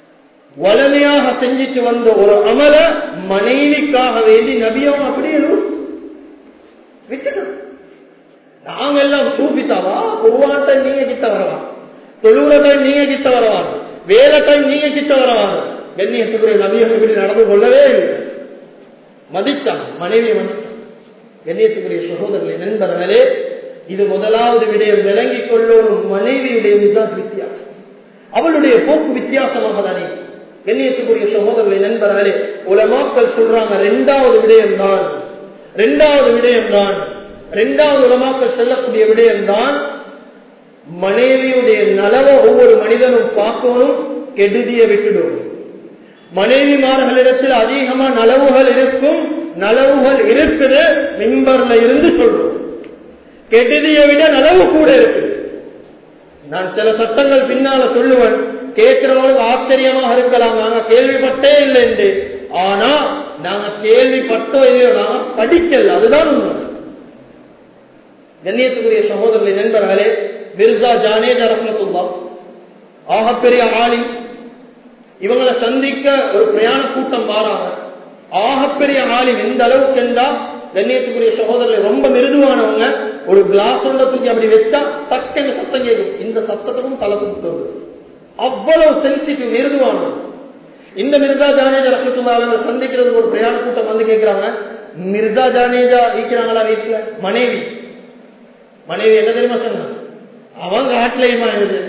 [SPEAKER 2] வளமையாக செஞ்சிட்டு வந்த ஒரு அமல மனைவிக்காக வேண்டி நபியும் அப்படியே விட்டுட்டோம் நாங்க எல்லாம் சூபித்தாவா குருவாட்ட நீங்க கிட்ட வரலாம் தொழுவுறதை நீங்க கிட்ட வரவாங்க வேலைக்கை நீங்க கிட்ட வரவாங்க கண்ணியத்துக்குரிய நபியம் இப்படி நடந்து கொள்ளவே இல்லை மதித்தான் மனைவியை மதித்தான் கண்ணியத்துக்குரிய சகோதரர்களை நண்பர்களே இது முதலாவது விடயம் விளங்கிக் கொள்ளும் மனைவியுடைய மிதான் வித்தியாசம் அவளுடைய போக்கு வித்தியாசமாக தானே கண்ணியத்துக்குரிய சகோதரர்களை நண்பர்களே உலமாக்கள் சொல்றாங்க ரெண்டாவது விடயம் தான் ரெண்டாவது விடயம் தான் ரெண்டாவது உலமாக்கள் செல்லக்கூடிய விடயம் தான் மனைவியுடைய நலவை ஒவ்வொரு மனிதனும் பார்க்கணும் கெடுதிய விட்டுடும் மனைவிமார்களிடத்தில் அதிகமா நலவுகள் இருக்கும் நலவுகள் இருக்குது மிம்பர்ல இருந்து சொல்றோம் கெடுதியை விட நலவு கூட இருக்குது நான் சில சட்டங்கள் பின்னால சொல்லுவேன் கேட்கிறவங்களுக்கு ஆச்சரியமாக இருக்கலாம் நாங்க கேள்விப்பட்டே இல்லை என்று ஆனா நாங்க கேள்விப்பட்டோ இல்லையோ நாங்க படிக்கல அதுதான் உண்மை கண்ணியத்துக்குரிய சகோதரர்களை நண்பர்களே மிர்சா ஜானேஜா ரஹமத்துல்லா ஆகப்பெரிய ஆளி இவங்களை சந்திக்க ஒரு பிரயாண கூட்டம் மாறாங்க ஆகப்பெரிய ஆளி எந்த அளவுக்கு என்றா கண்ணியத்துக்குரிய சகோதரர்கள் ரொம்ப மிருதுவானவங்க ஒரு கிளாஸ் ஒன்றை தூக்கி அப்படி வச்சா தக்கன்னு சத்தம் கேட்கும் இந்த சத்தத்துக்கும் தலை கொடுத்தது அவ்வளவு சென்சிட்டிவ் மிருதுவானவங்க இந்த மிர்சா ஜானேஜா ரஹமத்துல்லா சந்திக்கிறதுக்கு ஒரு பிரயாண கூட்டம் வந்து கேட்கிறாங்க மிர்சா ஜானேஜா இருக்கிறாங்களா வீட்டுல மனைவி மனைவி என்ன தெரியுமா சொன்னாங்க அவங்க ஆட்லையுமா எழுது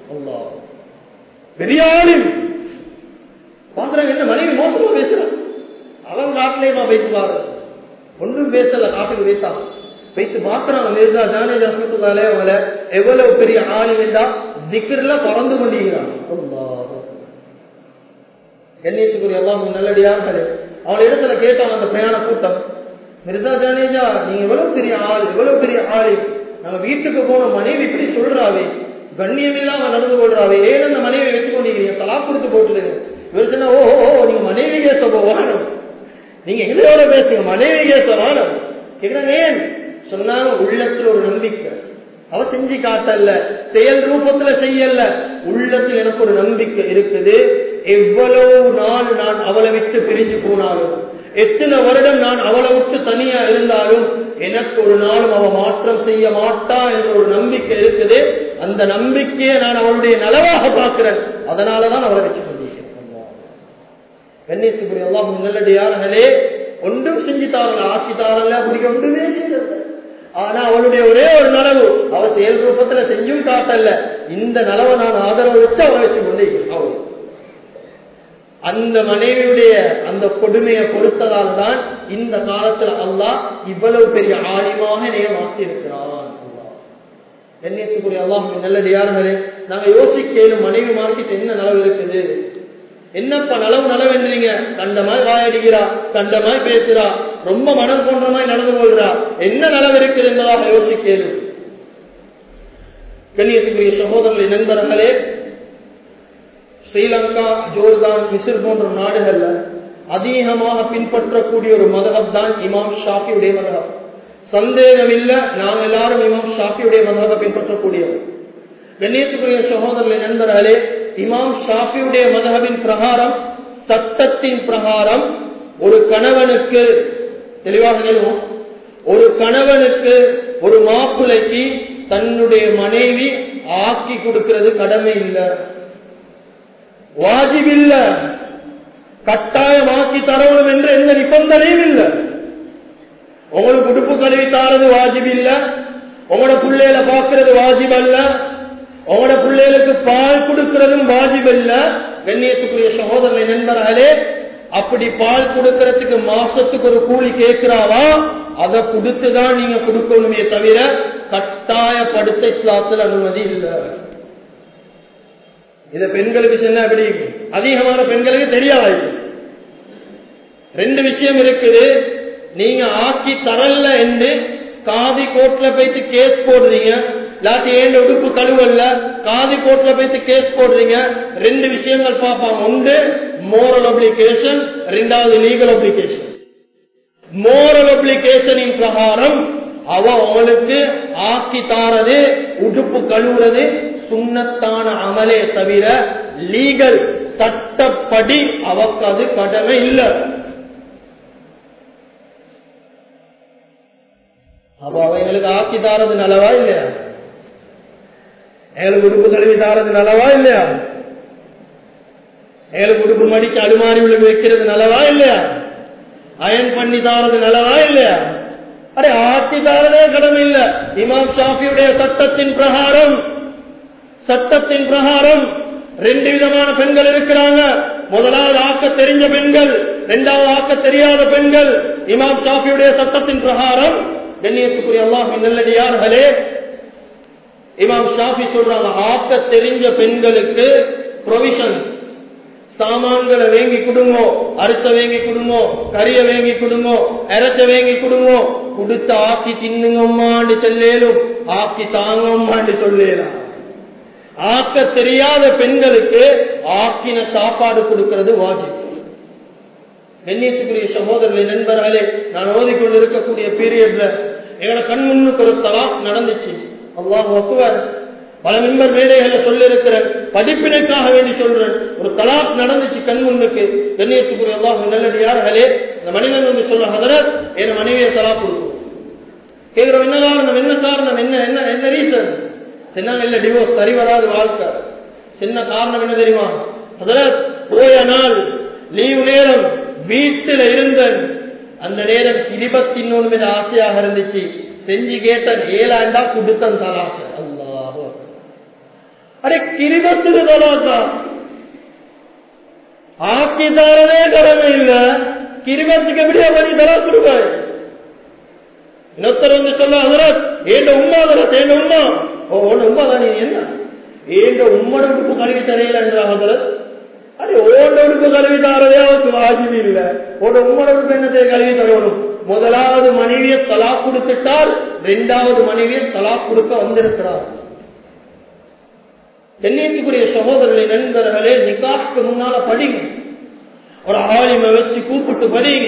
[SPEAKER 2] பெரிய ஆளு பாக்குறாங்க என்ன மனைவி மோசமா பேசுறான் அவங்க ஆட்லையுமா வைத்து பாரு ஒன்றும் பேசல காட்டுக்கு வைத்தா வைத்து பாக்குறாங்க மிர்சா ஜானேஜ் அஸ்மத்துல்லாலே அவங்கள எவ்வளவு பெரிய ஆளு என்றா திக்கர்ல பறந்து கொண்டிருக்கிறாங்க கண்ணியத்துக்குரிய எல்லாம் நல்லடியாக அவளை இடத்துல கேட்டாங்க அந்த பிரயாண கூட்டம் மிர்சா ஜானேஜா நீங்க எவ்வளவு பெரிய ஆள் எவ்வளவு பெரிய ஆளு நம்ம வீட்டுக்கு போன மனைவி இப்படி சொல்றாவே கண்ணியம் இல்லாம நடந்து கொள்றாவே ஏன் அந்த மனைவி வச்சு கொண்டீங்க தலா கொடுத்து போட்டுடுங்க இவர் சொன்னா ஓ ஓ நீங்க மனைவி கேச போவானும் நீங்க இதோட பேசுங்க மனைவி கேச வானம் கேக்குறாங்க ஏன் சொன்னாங்க உள்ளத்துல ஒரு நம்பிக்கை அவ செஞ்சு காட்டல செயல் ரூபத்துல செய்யல உள்ளத்துல எனக்கு ஒரு நம்பிக்கை இருக்குது எவ்வளவு நாள் நான் அவளை விட்டு பிரிஞ்சு போனாலும் எத்தனை வருடம் நான் அவளை விட்டு தனியா இருந்தாலும் எனக்கு ஒரு நாளும் அவ மாற்றம் செய்ய மாட்டா என்ற ஒரு நம்பிக்கை இருக்குது அந்த நம்பிக்கையை நான் அவளுடைய நலவாக பார்க்கிறேன் அதனாலதான் அவளை வச்சு கொண்டிருக்கிறேன் கண்ணியத்துக்குரிய எல்லாம் நல்லடியார்களே ஒன்றும் செஞ்சு தாரல ஆக்கி தாரல அப்படி ஒன்றுமே செய்யல ஆனா அவளுடைய ஒரே ஒரு நலவு அவ செயல் ரூபத்துல செஞ்சும் காட்டல இந்த நலவை நான் ஆதரவு வச்சு அவளை வச்சு கொண்டிருக்கிறேன் அவள் அந்த மனைவியுடைய அந்த கொடுமையை பொறுத்ததால் தான் இந்த காலத்துல அல்லாஹ் இவ்வளவு பெரிய ஆலிமாக என்னைய மாற்றி இருக்கிறான் கண்ணியத்துக்குரிய அல்லாஹ் நல்லடியார்களே நாங்க யோசிக்கலும் மனைவி மார்க்கிட்டு என்ன நலவு இருக்குது என்னப்பா நலவு நலவென்றீங்க கண்டமாய் வாயடிக்கிறா கண்டமாய் பேசுறா ரொம்ப மனம் போன்ற மாதிரி நடந்து கொள்றா என்ன நலவு இருக்குது என்பதாக யோசிக்கலும் கண்ணியத்துக்குரிய சகோதரர்களை நண்பர்களே ஸ்ரீலங்கா ஜோர்தான் மிசிர் போன்ற நாடுகள்ல அதிகமாக பின்பற்றக்கூடிய ஒரு மதகப் தான் இமாம் ஷாஃபியுடைய மதகப் சந்தேகம் இல்ல நாம் எல்லாரும் இமாம் ஷாஃபியுடைய மதகபை பின்பற்றக்கூடியவர் கண்ணியத்துக்குரிய சகோதரர்களை நண்பர்களே இமாம் ஷாஃபியுடைய மதகபின் பிரகாரம் சட்டத்தின் பிரகாரம் ஒரு கணவனுக்கு தெளிவாக நிறுவோம் ஒரு கணவனுக்கு ஒரு மாப்பிள்ளைக்கு தன்னுடைய மனைவி ஆக்கி கொடுக்கிறது கடமை இல்லை வாஜிபில்ல கட்டாயமாக்கி தரணும் என்று எந்த நிபந்தனையும் இல்லை உங்களுக்கு உடுப்பு கழுவி தாரது வாஜிப் இல்ல உங்களோட பிள்ளைகளை பார்க்கறது வாஜிப் அல்ல உங்களோட பிள்ளைகளுக்கு பால் கொடுக்கிறதும் வாஜிப் அல்ல கண்ணியத்துக்குரிய சகோதரனை நண்பர்களே அப்படி பால் கொடுக்கறதுக்கு மாசத்துக்கு ஒரு கூலி கேட்கிறாவா அதை கொடுத்துதான் நீங்க கொடுக்கணுமே தவிர கட்டாயப்படுத்த இஸ்லாத்தில் அனுமதி இல்லை இத பெண்களுக்கு சொன்ன அப்படி அதிகமான பெண்களுக்கு தெரியாது ரெண்டு விஷயம் இருக்குது நீங்க ஆக்கி தரல என்று காதி கோர்ட்ல போயிட்டு கேஸ் போடுறீங்க இல்லாட்டி ஏன் உடுப்பு கழுவல்ல காதி கோர்ட்ல போயிட்டு கேஸ் போடுறீங்க ரெண்டு விஷயங்கள் பார்ப்பாங்க ஒன்று மோரல் அப்ளிகேஷன் ரெண்டாவது லீகல் அப்ளிகேஷன் மோரல் அப்ளிகேஷனின் பிரகாரம் அவ உங்களுக்கு ஆக்கி தாரது உடுப்பு கழுவுறது சுண்ணத்தான அமலே தவிர லீகல் சட்டப்படி அவக்கு அது கடமை இல்லை அப்ப அவங்களுக்கு ஆக்கி தாரது நல்லவா இல்லையா எங்களுக்கு உடுப்பு கழுவி தாரது நல்லவா இல்லையா எங்களுக்கு உடுப்பு மடிச்சு அலுமாரி உள்ள வைக்கிறது நல்லவா இல்லையா அயன் பண்ணி தாரது நல்லவா இல்லையா அரே ஆக்கி தாரதே கடமை இல்ல இமாம் ஷாஃபியுடைய சட்டத்தின் பிரகாரம் சட்டத்தின் பிரகாரம் ரெண்டு விதமான பெண்கள் இருக்கிறாங்க முதலாவது ஆக்க தெரிஞ்ச பெண்கள் இரண்டாவது ஆக்க தெரியாத பெண்கள் இமாம் ஷாஃபியுடைய சட்டத்தின் பிரகாரம் கண்ணியத்துக்குரிய அல்லாஹின் நல்லடியார்களே இமாம் ஷாஃபி சொல்றாங்க ஆக்க தெரிஞ்ச பெண்களுக்கு ப்ரொவிஷன் சாமான்களை வேங்கி கொடுங்கோ அரிச வேங்கி கொடுங்கோ கறிய வேங்கி கொடுங்கோ அரைச்ச வேங்கி கொடுங்கோ கொடுத்து ஆக்கி தின்னுங்கம்மாண்டு சொல்லேலும் ஆக்கி தாங்கம்மாண்டு சொல்லேலாம் ஆக்க தெரியாத பெண்களுக்கு ஆக்கின சாப்பாடு கொடுக்கிறது வாஜிப் கண்ணியத்துக்குரிய சகோதரர்களே நண்பர்களே நான் ஓதிக்கொண்டு இருக்கக்கூடிய பீரியட்ல எங்களோட கண் முன்னுக்கு ஒரு தலாக் நடந்துச்சு அல்லாஹ் வக்குவார் பல மின்பர் மேடைகளை சொல்லிருக்கிறேன் படிப்பினைக்காக வேண்டி சொல்றேன் ஒரு தலாக் நடந்துச்சு கண் முன்னுக்கு கண்ணியத்துக்குரிய அல்லாஹ் நல்லது யார்களே இந்த மனிதன் வந்து சொல்ற ஹதரத் என் மனைவியை தலாக் கொடுக்கும் கேக்குறோம் என்ன காரணம் என்ன காரணம் என்ன என்ன என்ன ரீசன் சின்ன இல்ல டிவோர்ஸ் சரி வராது வாழ்க்கை சின்ன காரணம் என்ன தெரியுமா ஹதரத் போய நாள் லீவு நேரம் வீட்டுல இருந்தேன் அந்த நேரம் இருபத்தி மூணு மீது ஆசையாக இருந்துச்சு செஞ்சு கேட்டேன் ஏழாண்டா குடுத்தன் தலாக்கு அல்லாஹோ அரே கிருபத்துக்கு தலாக்கா ஆக்கிதாரனே கடமை இல்ல கிருபத்துக்கு எப்படியா பண்ணி தலா கொடுப்பாய் இன்னொருத்தர் வந்து சொல்ல அதரத் ஏண்ட உமா அதரத் ஏண்ட உமா ஓ உன் உமா தான் நீ என்ன ஏண்ட உம்மட உடுப்பு கழுவி தரையில என்றா அதரத் அது ஓண்ட உடுப்பு கழுவி தாரதே அவருக்கு வாஜிபி இல்ல ஓட உம்மட உடுப்பு என்னத்தை கழுவி தரணும் முதலாவது மனைவியை தலா கொடுத்துட்டால் இரண்டாவது மனைவியை தலா கொடுக்க வந்திருக்கிறார் தென்னியத்துக்குரிய சகோதரர்களை நண்பர்களே நிகாஷ்க்கு முன்னால படிங்க ஒரு ஆலிமை வச்சு கூப்பிட்டு படிங்க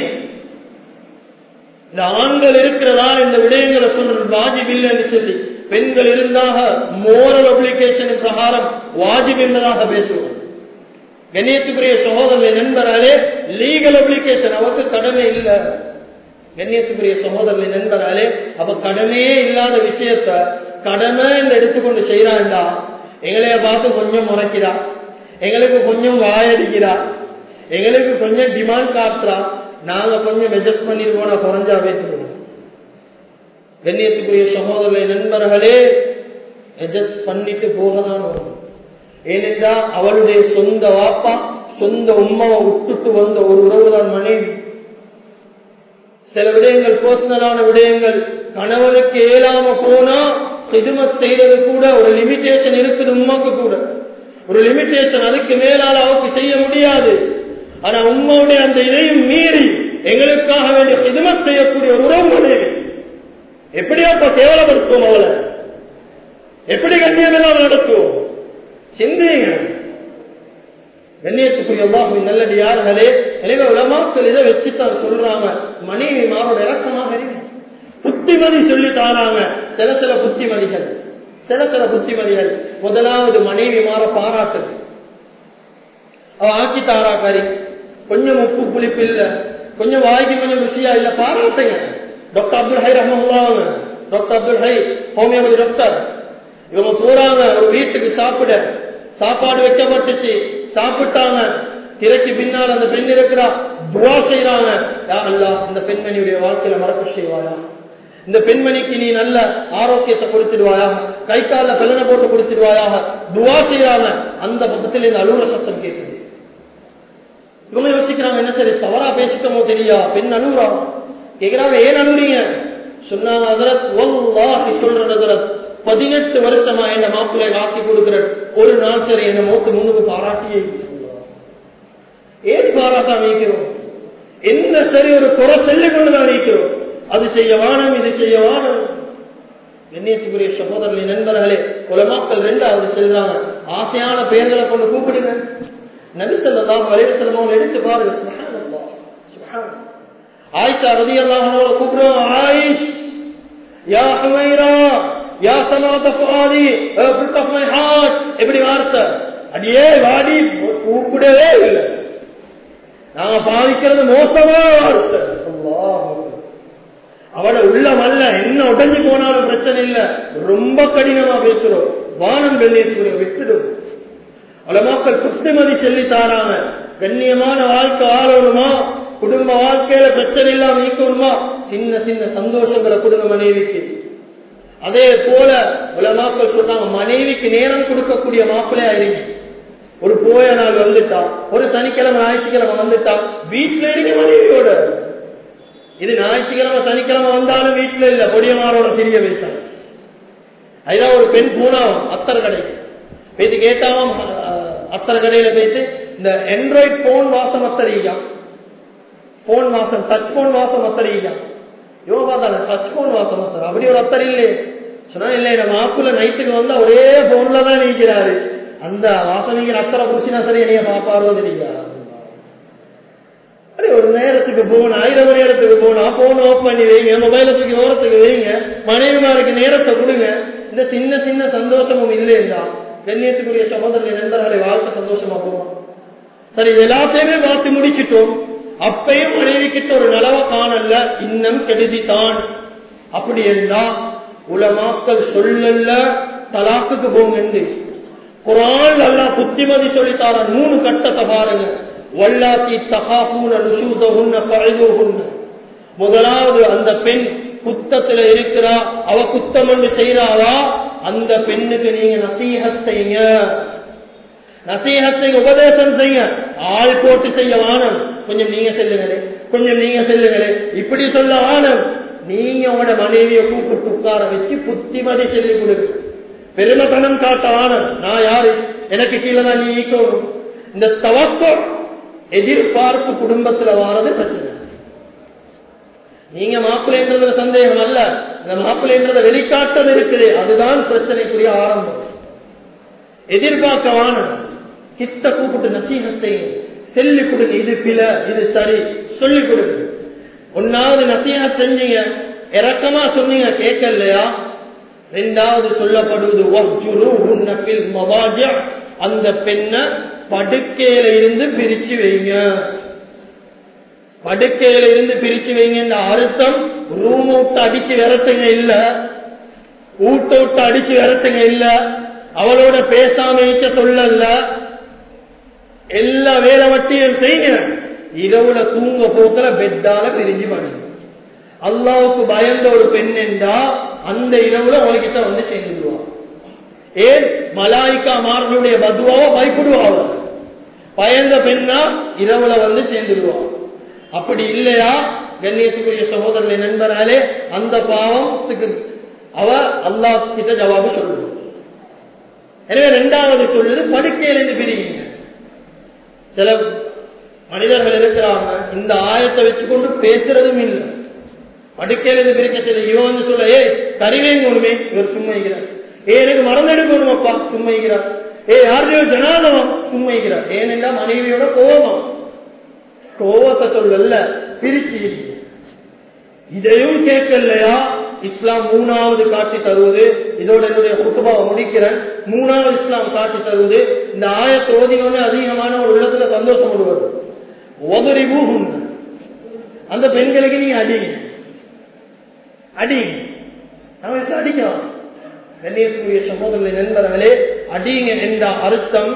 [SPEAKER 2] இந்த ஆண்கள் இருக்கிறதால் இந்த விடயங்களை சொல்றது வாஜிப் இல்லைன்னு சொல்லி பெண்கள் இருந்தாக மோரல் அப்ளிகேஷன் பிரகாரம் வாஜிப் என்பதாக பேசுவோம் கண்ணியத்துக்குரிய சகோதரர்களை நண்பர்களே லீகல் அப்ளிகேஷன் அவருக்கு கடமை இல்லை கண்ணியத்துக்குரிய சகோதரர்களை நண்பர்களே அப்ப கடமையே இல்லாத விஷயத்த கடமை என்று எடுத்துக்கொண்டு செய்யறாண்டா எங்களைய பார்த்து கொஞ்சம் முறைக்கிறா எங்களுக்கு கொஞ்சம் வாயடிக்கிறா எங்களுக்கு கொஞ்சம் டிமாண்ட் காட்டுறா நாங்க கொஞ்சம் அட்ஜஸ்ட் பண்ணிட்டு போனா குறைஞ்சா பேசுவோம் கண்ணியத்துக்குரிய சகோதரர்களை நண்பர்களே அட்ஜஸ்ட் பண்ணிட்டு போகதான் ஏனென்றா அவளுடைய சொந்த வாப்பா சொந்த உமாவை விட்டுட்டு வந்த ஒரு உறவுதான் மனைவி சில விடயங்கள் பர்சனலான விடயங்கள் கணவனுக்கு ஏலாம போனா சிதுமத் செய்யறது கூட ஒரு லிமிடேஷன் இருக்குது உமாக்கு கூட ஒரு லிமிடேஷன் அதுக்கு மேலால அவருக்கு செய்ய முடியாது ஆனா உண்மையுடைய அந்த இதையும் மீறி எங்களுக்காக வேண்டிய சிதுமத் செய்யக்கூடிய ஒரு உறவு மனைவி எப்படி அப்ப கேவலப்படுத்துவோம் அவளை எப்படி கண்ணியம் எல்லாம் நடத்துவோம் சிந்திங்க கண்ணியத்துக்குரிய அல்லாஹுவின் நல்லடி யார்களே எனவே உலமாக்கள் இதை வச்சுதான் சொல்றாங்க மனைவி மாரோட இறக்கமாக இருங்க புத்திமதி சொல்லி தாராங்க சில சில புத்திமதிகள் சில சில புத்திமதிகள் முதலாவது மனைவி மாற பாராட்டுது அவ ஆக்கி தாரா கறி கொஞ்சம் உப்பு புளிப்பு இல்ல கொஞ்சம் வாய்க்கு கொஞ்சம் ருசியா இல்ல பாராட்டுங்க டாக்டர் அப்துல் ஹை ரஹ்மல்லாங்க doctor Abdul Hai homeopathy doctor இவங்க போறாங்க ஒரு வீட்டுக்கு சாப்பிட சாப்பாடு வைக்கப்பட்டுச்சு சாப்பிட்டாங்க திரைக்கு பின்னால் அந்த பெண் இருக்கிறா துவா செய்யறாங்க யா அல்லா இந்த பெண்மணியுடைய வாழ்க்கையில மறக்க செய்வாயா இந்த பெண்மணிக்கு நீ நல்ல ஆரோக்கியத்தை கொடுத்துடுவாயாக கை கால கல்லணை போட்டு கொடுத்துடுவாயாக துவா செய்யறாங்க அந்த பக்கத்தில் இந்த அலுவல சத்தம் கேட்குது இவங்க யோசிக்கிறாங்க என்ன சரி தவறா பேசிட்டோமோ தெரியா பெண் அழுகுறா கேக்குறாங்க ஏன் அழுகுறீங்க சொன்னாங்க அதரத் ஒல்லாஹி சொல்றது அதரத் பதினெட்டு வருஷமா என்ன மாப்பிள்ளை ஆக்கி கொடுக்கிற ஒரு நாள் சரி என்ன மூத்து முன்னுக்கு பாராட்டியே ஏன் பாராட்டா வைக்கிறோம் என்ன சரி ஒரு குறை சொல்லிக் கொண்டுதான் வைக்கிறோம் அது செய்ய வானம் இது செய்ய வானம் எண்ணியத்துக்குரிய சகோதரர்களின் நண்பர்களே உலமாக்கள் ரெண்டாவது செல்றாங்க ஆசையான பெயர்களை கொண்டு கூப்பிடுங்க நபித்தல்லாம் வலைவசலம் அவங்க எடுத்து பாருங்க சுப்ஹானல்லாஹ், சுப்ஹானல்லாஹ். ஆயிஷா ரதி அல்லாஹ் கூப்பிடுவாங்க ஆயிஷ் யா ஹுமைரா யா சமாத ஃபுஆதி ஃபிட் ஆஃப் மை ஹார்ட் எப்படி வார்த்தை அடியே வாடி கூப்பிடவே நாங்க பாவிக்கிறது மோசமான வார்த்தை அல்லாஹ் அக்பர். அவட உள்ளம் அல்ல என்ன உடஞ்சு போனாலும் பிரச்சனை இல்ல ரொம்ப கடினமா பேசுறோம் வானம் கண்ணியத்துக்குரிய விட்டுடும் உலமாக்கள் புத்திமதி சொல்லி தாராங்க கண்ணியமான வாழ்க்கை ஆளணுமா குடும்ப வாழ்க்கையில பிரச்சனை இல்லாம இருக்கணுமா சின்ன சின்ன சந்தோஷங்களை கொடுங்க மனைவிக்கு அதே போல உலமாக்கள் சொல்றாங்க மனைவிக்கு நேரம் கொடுக்கக்கூடிய மாப்பிள்ளையா இருங்க ஒரு போய நாள் வந்துட்டா ஒரு சனிக்கிழமை ஞாயிற்றுக்கிழமை வந்துட்டா வீட்டுல இருங்க மனைவியோட இது ஞாயிற்றுக்கிழமை சனிக்கிழமை வந்தாலும் வீட்டுல இல்ல பொடியமாரோட தெரிய வைத்தாங்க அதுதான் ஒரு பெண் பூனாவும் அத்தர் கடை போயிட்டு கேட்டாலும் அத்தர் கடையில போயிட்டு இந்த ஆண்ட்ராய்ட் போன் வாசம் அத்தரியா போன் வாசம் டச் போன் வாசம் அத்தரியா இவன் பார்த்தாங்க டச் போன் வாசம் அத்தர் அப்படி ஒரு அத்தர் இல்லையே சொன்னா இல்லை நம்ம மாப்பிள்ள நைட்டுக்கு வந்தா ஒரே போன்ல தான் நீக்கிறாரு அந்த வாசனைக்கு அத்தரை புடிச்சினா சரி என்னைய பாப்பாரோ தெரியா அதே ஒரு நேரத்துக்கு போன ஆயிரம் நேரத்துக்கு போனா போன் ஆஃப் பண்ணி வைங்க மொபைல தூக்கி ஓரத்துக்கு வைங்க மனைவிமாருக்கு நேரத்தை கொடுங்க இந்த சின்ன சின்ன சந்தோஷமும் இல்லையா கண்ணியத்துக்குரிய சகோதரர்கள் நண்பர்களை வாழ்க்கை சந்தோஷமா போவோம் சரி இது எல்லாத்தையுமே பார்த்து முடிச்சிட்டோம் அப்பையும் மனைவி கிட்ட ஒரு நலவ காணல இன்னும் கெடுதித்தான் அப்படி இருந்தா உலமாக்கள் சொல்லல தலாக்குக்கு போங்க குரான் அல்லா புத்திமதி சொல்லித்தார மூணு கட்டத்தை பாருங்க வல்லாத்தி தகாபூன நுசூதகுன்ன பழகுகுன்ன முதலாவது அந்த பெண் குத்தத்துல இருக்கிறா அவ குத்தம் ஒன்று செய்யறாவா அந்த பெண்ணுக்கு நீங்க நசீகத் செய்யுங்க நசீகத்தை உபதேசம் செய்ய ஆள் போட்டு செய்ய வானம் கொஞ்சம் நீங்க செல்லுங்களே கொஞ்சம் நீங்க செல்லுங்களே இப்படி சொல்ல வானம் நீங்க உங்களோட மனைவியை கூப்பிட்டு உட்கார வச்சு புத்திமதி சொல்லி கொடுங்க பெருமத்தனம் காட்ட வானம் நான் யாரு எனக்கு கீழே தான் நீ ஈக்கணும் இந்த தவக்கோ எதிர்பார்ப்பு குடும்பத்துல வாரது பிரச்சனை நீங்க மாப்பிள்ளைன்றதுல சந்தேகம் அல்ல இந்த மாப்பிள்ளைன்றத வெளிக்காட்டது இருக்குது அதுதான் பிரச்சனைக்குரிய ஆரம்பம் எதிர்பார்க்க வானம் கிட்ட கூப்பிட்டு நசீகத்தை சொல்லி கொடுங்க இது பில இது சரி சொல்லி கொடுங்க ஒன்னாவது நசீக செஞ்சீங்க இறக்கமா சொன்னீங்க கேட்கலையா ரெண்டாவது சொல்லப்படுவது அந்த பெண்ணை படுக்கையில இருந்து பிரிச்சு வைங்க படுக்கையில இருந்து பிரிச்சு வைங்க அர்த்தம் ரூம் விட்டு அடிச்சு விரட்டுங்க இல்ல ஊட்ட விட்டு அடிச்சு விரட்டுங்க இல்ல அவளோட பேசாம இருக்க சொல்லல எல்லா வேலை வட்டியும் செய்யுங்க இரவுல தூங்க போக்கல பெட்டால பிரிஞ்சு பண்ணுங்க அல்லாவுக்கு பயந்த ஒரு பெண் என்றா அந்த இரவுல உங்ககிட்ட வந்து சேர்ந்துடுவான் ஏன் மலாய்க்கா மார்களுடைய பதுவாவோ பயப்படுவாங்க பயந்த பெண்ணா இரவுல வந்து சேர்ந்துடுவான் அப்படி இல்லையா கண்ணியத்துக்குரிய சகோதரனை நண்பராலே அந்த பாவத்துக்கு அவ அல்லா கிட்ட ஜவாபு சொல்லுவோம் எனவே ரெண்டாவது சொல்லுது படுக்கையிலிருந்து பிரியுங்க சில மனிதர்கள் இருக்கிறாங்க இந்த ஆயத்தை வச்சுக்கொண்டு பேசுறதும் இல்லை படுக்கையிலிருந்து பிரிக்க சில இவன் வந்து சொல்ல ஏ கறிவேங்கணுமே இவர் சும்மைகிறார் ஏ எனக்கு மறந்தெடுக்கணுமப்பா சும்மைகிறார் ஏ யாரையோ ஜனாதவம் சும்மைகிறார் ஏனென்றா மனைவியோட கோபம் கோபத்தை சொல்லல பிரிச்சு இதையும் கேட்கலையா இஸ்லாம் மூணாவது காட்சி தருவது இதோட என்னுடைய குடும்பாவை முடிக்கிறேன் மூணாவது இஸ்லாம் காட்சி தருவது இந்த ஆயத்தை ஓதினோடனே அதிகமான ஒரு உள்ளத்துல சந்தோஷம் விடுவது ஒதறிவு அந்த பெண்களுக்கு நீங்க அடிங்க அடிங்க அவங்களுக்கு அடிக்கலாம் கண்ணியத்துக்குரிய சகோதரர்களை நண்பர்களே அடிங்க என்ற அர்த்தம்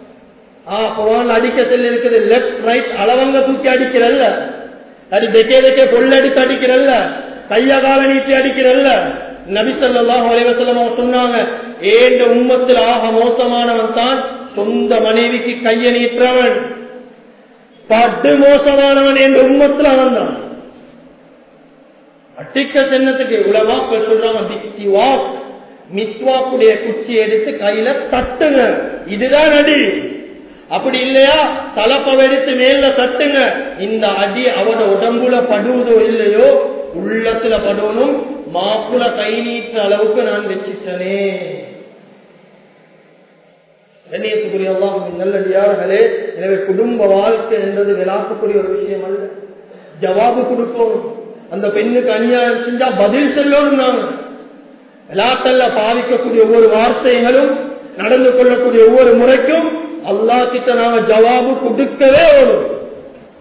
[SPEAKER 2] குரான் அடிக்க செல்ல இருக்குது லெப்ட் ரைட் அளவங்க தூக்கி அடிக்கிறல்ல அது தெக்கே தெக்கே பொல்லடித்து அடிக்கிறல்ல கைய கால நீட்டி அடிக்கிறல்ல நபிசல்லாஹ் அலைவசலம் சொன்னாங்க ஏண்ட உம்மத்தில் ஆக மோசமானவன் தான் சொந்த மனைவிக்கு கைய நீற்றவன் பட்டு மோசமானவன் என்ற உம்மத்தில் அவன் தான் அட்டிக்க சின்னத்துக்கு உலமாக்கள் சொல்றாங்க பிக்தி வாக் மிஸ்வாக்குடைய குச்சி எடுத்து கையில தட்டுங்க இதுதான் அடி அப்படி இல்லையா தலப்பவ எடுத்து மேல தட்டுங்க இந்த அடி அவட உடம்புல படுவதோ இல்லையோ உள்ளத்துல படணும் மாப்புல கை நீற்ற அளவுக்கு நான் வச்சிட்டனே கண்ணியத்துக்குரிய நல்லடியார்களே எனவே குடும்ப வாழ்க்கை என்பது விளாட்டுக்குரிய ஒரு விஷயம் அல்ல ஜவாபு கொடுக்கணும் அந்த பெண்ணுக்கு அநியாயம் செஞ்சா பதில் சொல்லணும் நாங்க விளாட்டல்ல பாதிக்கக்கூடிய ஒவ்வொரு வார்த்தைகளும் நடந்து கொள்ளக்கூடிய ஒவ்வொரு முறைக்கும் அல்லா கிட்ட நாம ஜவாபு கொடுக்கவே வரும்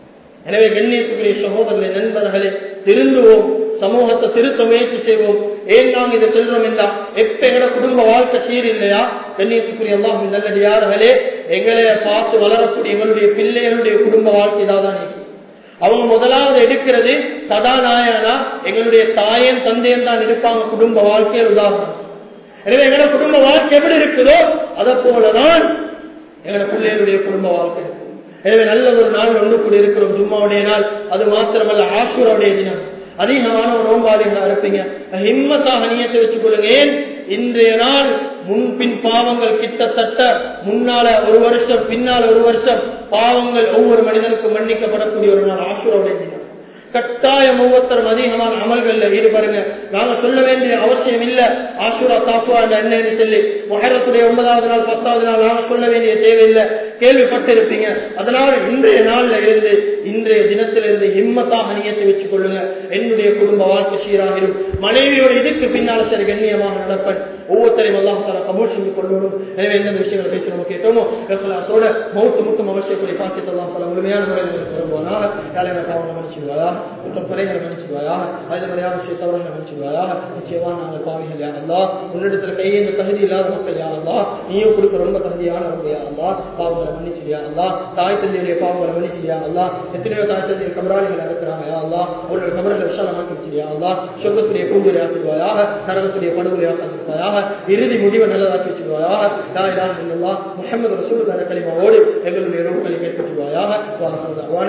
[SPEAKER 2] எனவே கண்ணியத்துக்குரிய சகோதரர்களை நண்பர்களே திருந்துவோம் சமூகத்தை திருத்த முயற்சி செய்வோம் ஏன் நாங்க இதை சொல்றோம் என்றா எப்ப எங்கட குடும்ப வாழ்க்கை சீர் இல்லையா கண்ணியத்துக்குரிய எல்லாம் நல்லடியார்களே எங்களை பார்த்து வளரக்கூடிய எங்களுடைய பிள்ளைகளுடைய குடும்ப வாழ்க்கை தான் இருக்கு அவங்க முதலாவது எடுக்கிறது கதாநாயகனா எங்களுடைய தாயன் தந்தையன் தான் இருப்பாங்க குடும்ப வாழ்க்கையில் உதாரணம் எனவே எங்களோட குடும்ப வாழ்க்கை எப்படி இருக்குதோ அதை போலதான் எங்களோட பிள்ளைகளுடைய குடும்ப வாழ்க்கை எனவே நல்ல ஒரு நாள் ஒன்று கூட இருக்கிறோம் ஜும்மாவுடைய நாள் அது மாத்திரமல்ல ஆசூராவுடைய தினம் அதிகமான ஒரு நோம்பாளிகளா இருப்பீங்க ஹிம்மத்தாக நியத்தை வச்சுக் கொள்ளுங்க ஏன் இன்றைய நாள் முன்பின் பாவங்கள் கிட்டத்தட்ட முன்னால ஒரு வருஷம் பின்னால ஒரு வருஷம் பாவங்கள் ஒவ்வொரு மனிதனுக்கும் மன்னிக்கப்படக்கூடிய ஒரு நாள் ஆசூராவுடைய தினம் கட்டாயம் ஒவ்வொருத்தரும் அதிகமான அமல்கள்ல ஈடுபடுங்க நாங்க சொல்ல வேண்டிய அவசியம் இல்ல ஆசூரா தாசுவா என்னன்னு சொல்லி மொஹரத்துடைய ஒன்பதாவது நாள் பத்தாவது நாள் நாங்க சொல்ல வேண்டிய தேவையில்லை கேள்விப்பட்டிருப்பீங்க அதனால இன்றைய நாள்ல இருந்து இன்றைய தினத்திலிருந்து ஹிம்மத்தாக நியத்தை வச்சுக் கொள்ளுங்க என்னுடைய குடும்ப வாழ்க்கை சீராகிடும் மனைவியோட இதுக்கு பின்னால சரி கண்ணியமாக நடப்பேன் ஒவ்வொருத்தரையும் எல்லாம் தர கபூல் செஞ்சு கொள்ளணும் எனவே எந்தெந்த விஷயங்களை பேசி நம்ம கேட்டோமோ கிளாஸோட மௌத்து முட்டும் அவசியக்கூடிய பாக்கியத்தெல்லாம் பல முழுமையான முறையில் வருவானா யாரையான பாவங்களை மன்னிச்சுவாயா குற்றம் குறைகளை மன்னிச்சுவாயா அதிகப்படியான விஷய தவறுகளை மன்னிச்சுவாயா நிச்சயமா நாங்கள் பாவிகள் யாரல்லா உன்னிடத்துல கையேந்த தகுதி இல்லாத மக்கள் யாரல்லா நீயும் கொடுக்க ரொம்ப தகுதியானவங்க யாரல்லா பாவங்களை மன்னிச்சிடியா அல்லா தாய் தந்தையுடைய பாவங்களை மன்னிச்சிடியா அல்லா எத்தனையோ தாய் தந்தைய கபராளிகள் இருக்கிறாங்க யா அல்லா உன்னோட கபரங்களை விஷாலமாக்கி வச்சிடியா அல்லா சொர்க்கத்துடைய பூங்குரை ஆக்கிடுவாயாக நரகத்துடைய படுகொலை ஆக்கிடுவாயாக இறுதி முடிவை நல்லதாக்கி வச்சிடுவாயாக தாய் தான் முகமது ரசூல் கலிமாவோடு எங்களுடைய ரோக்களை கேட்பட்டுவாயாக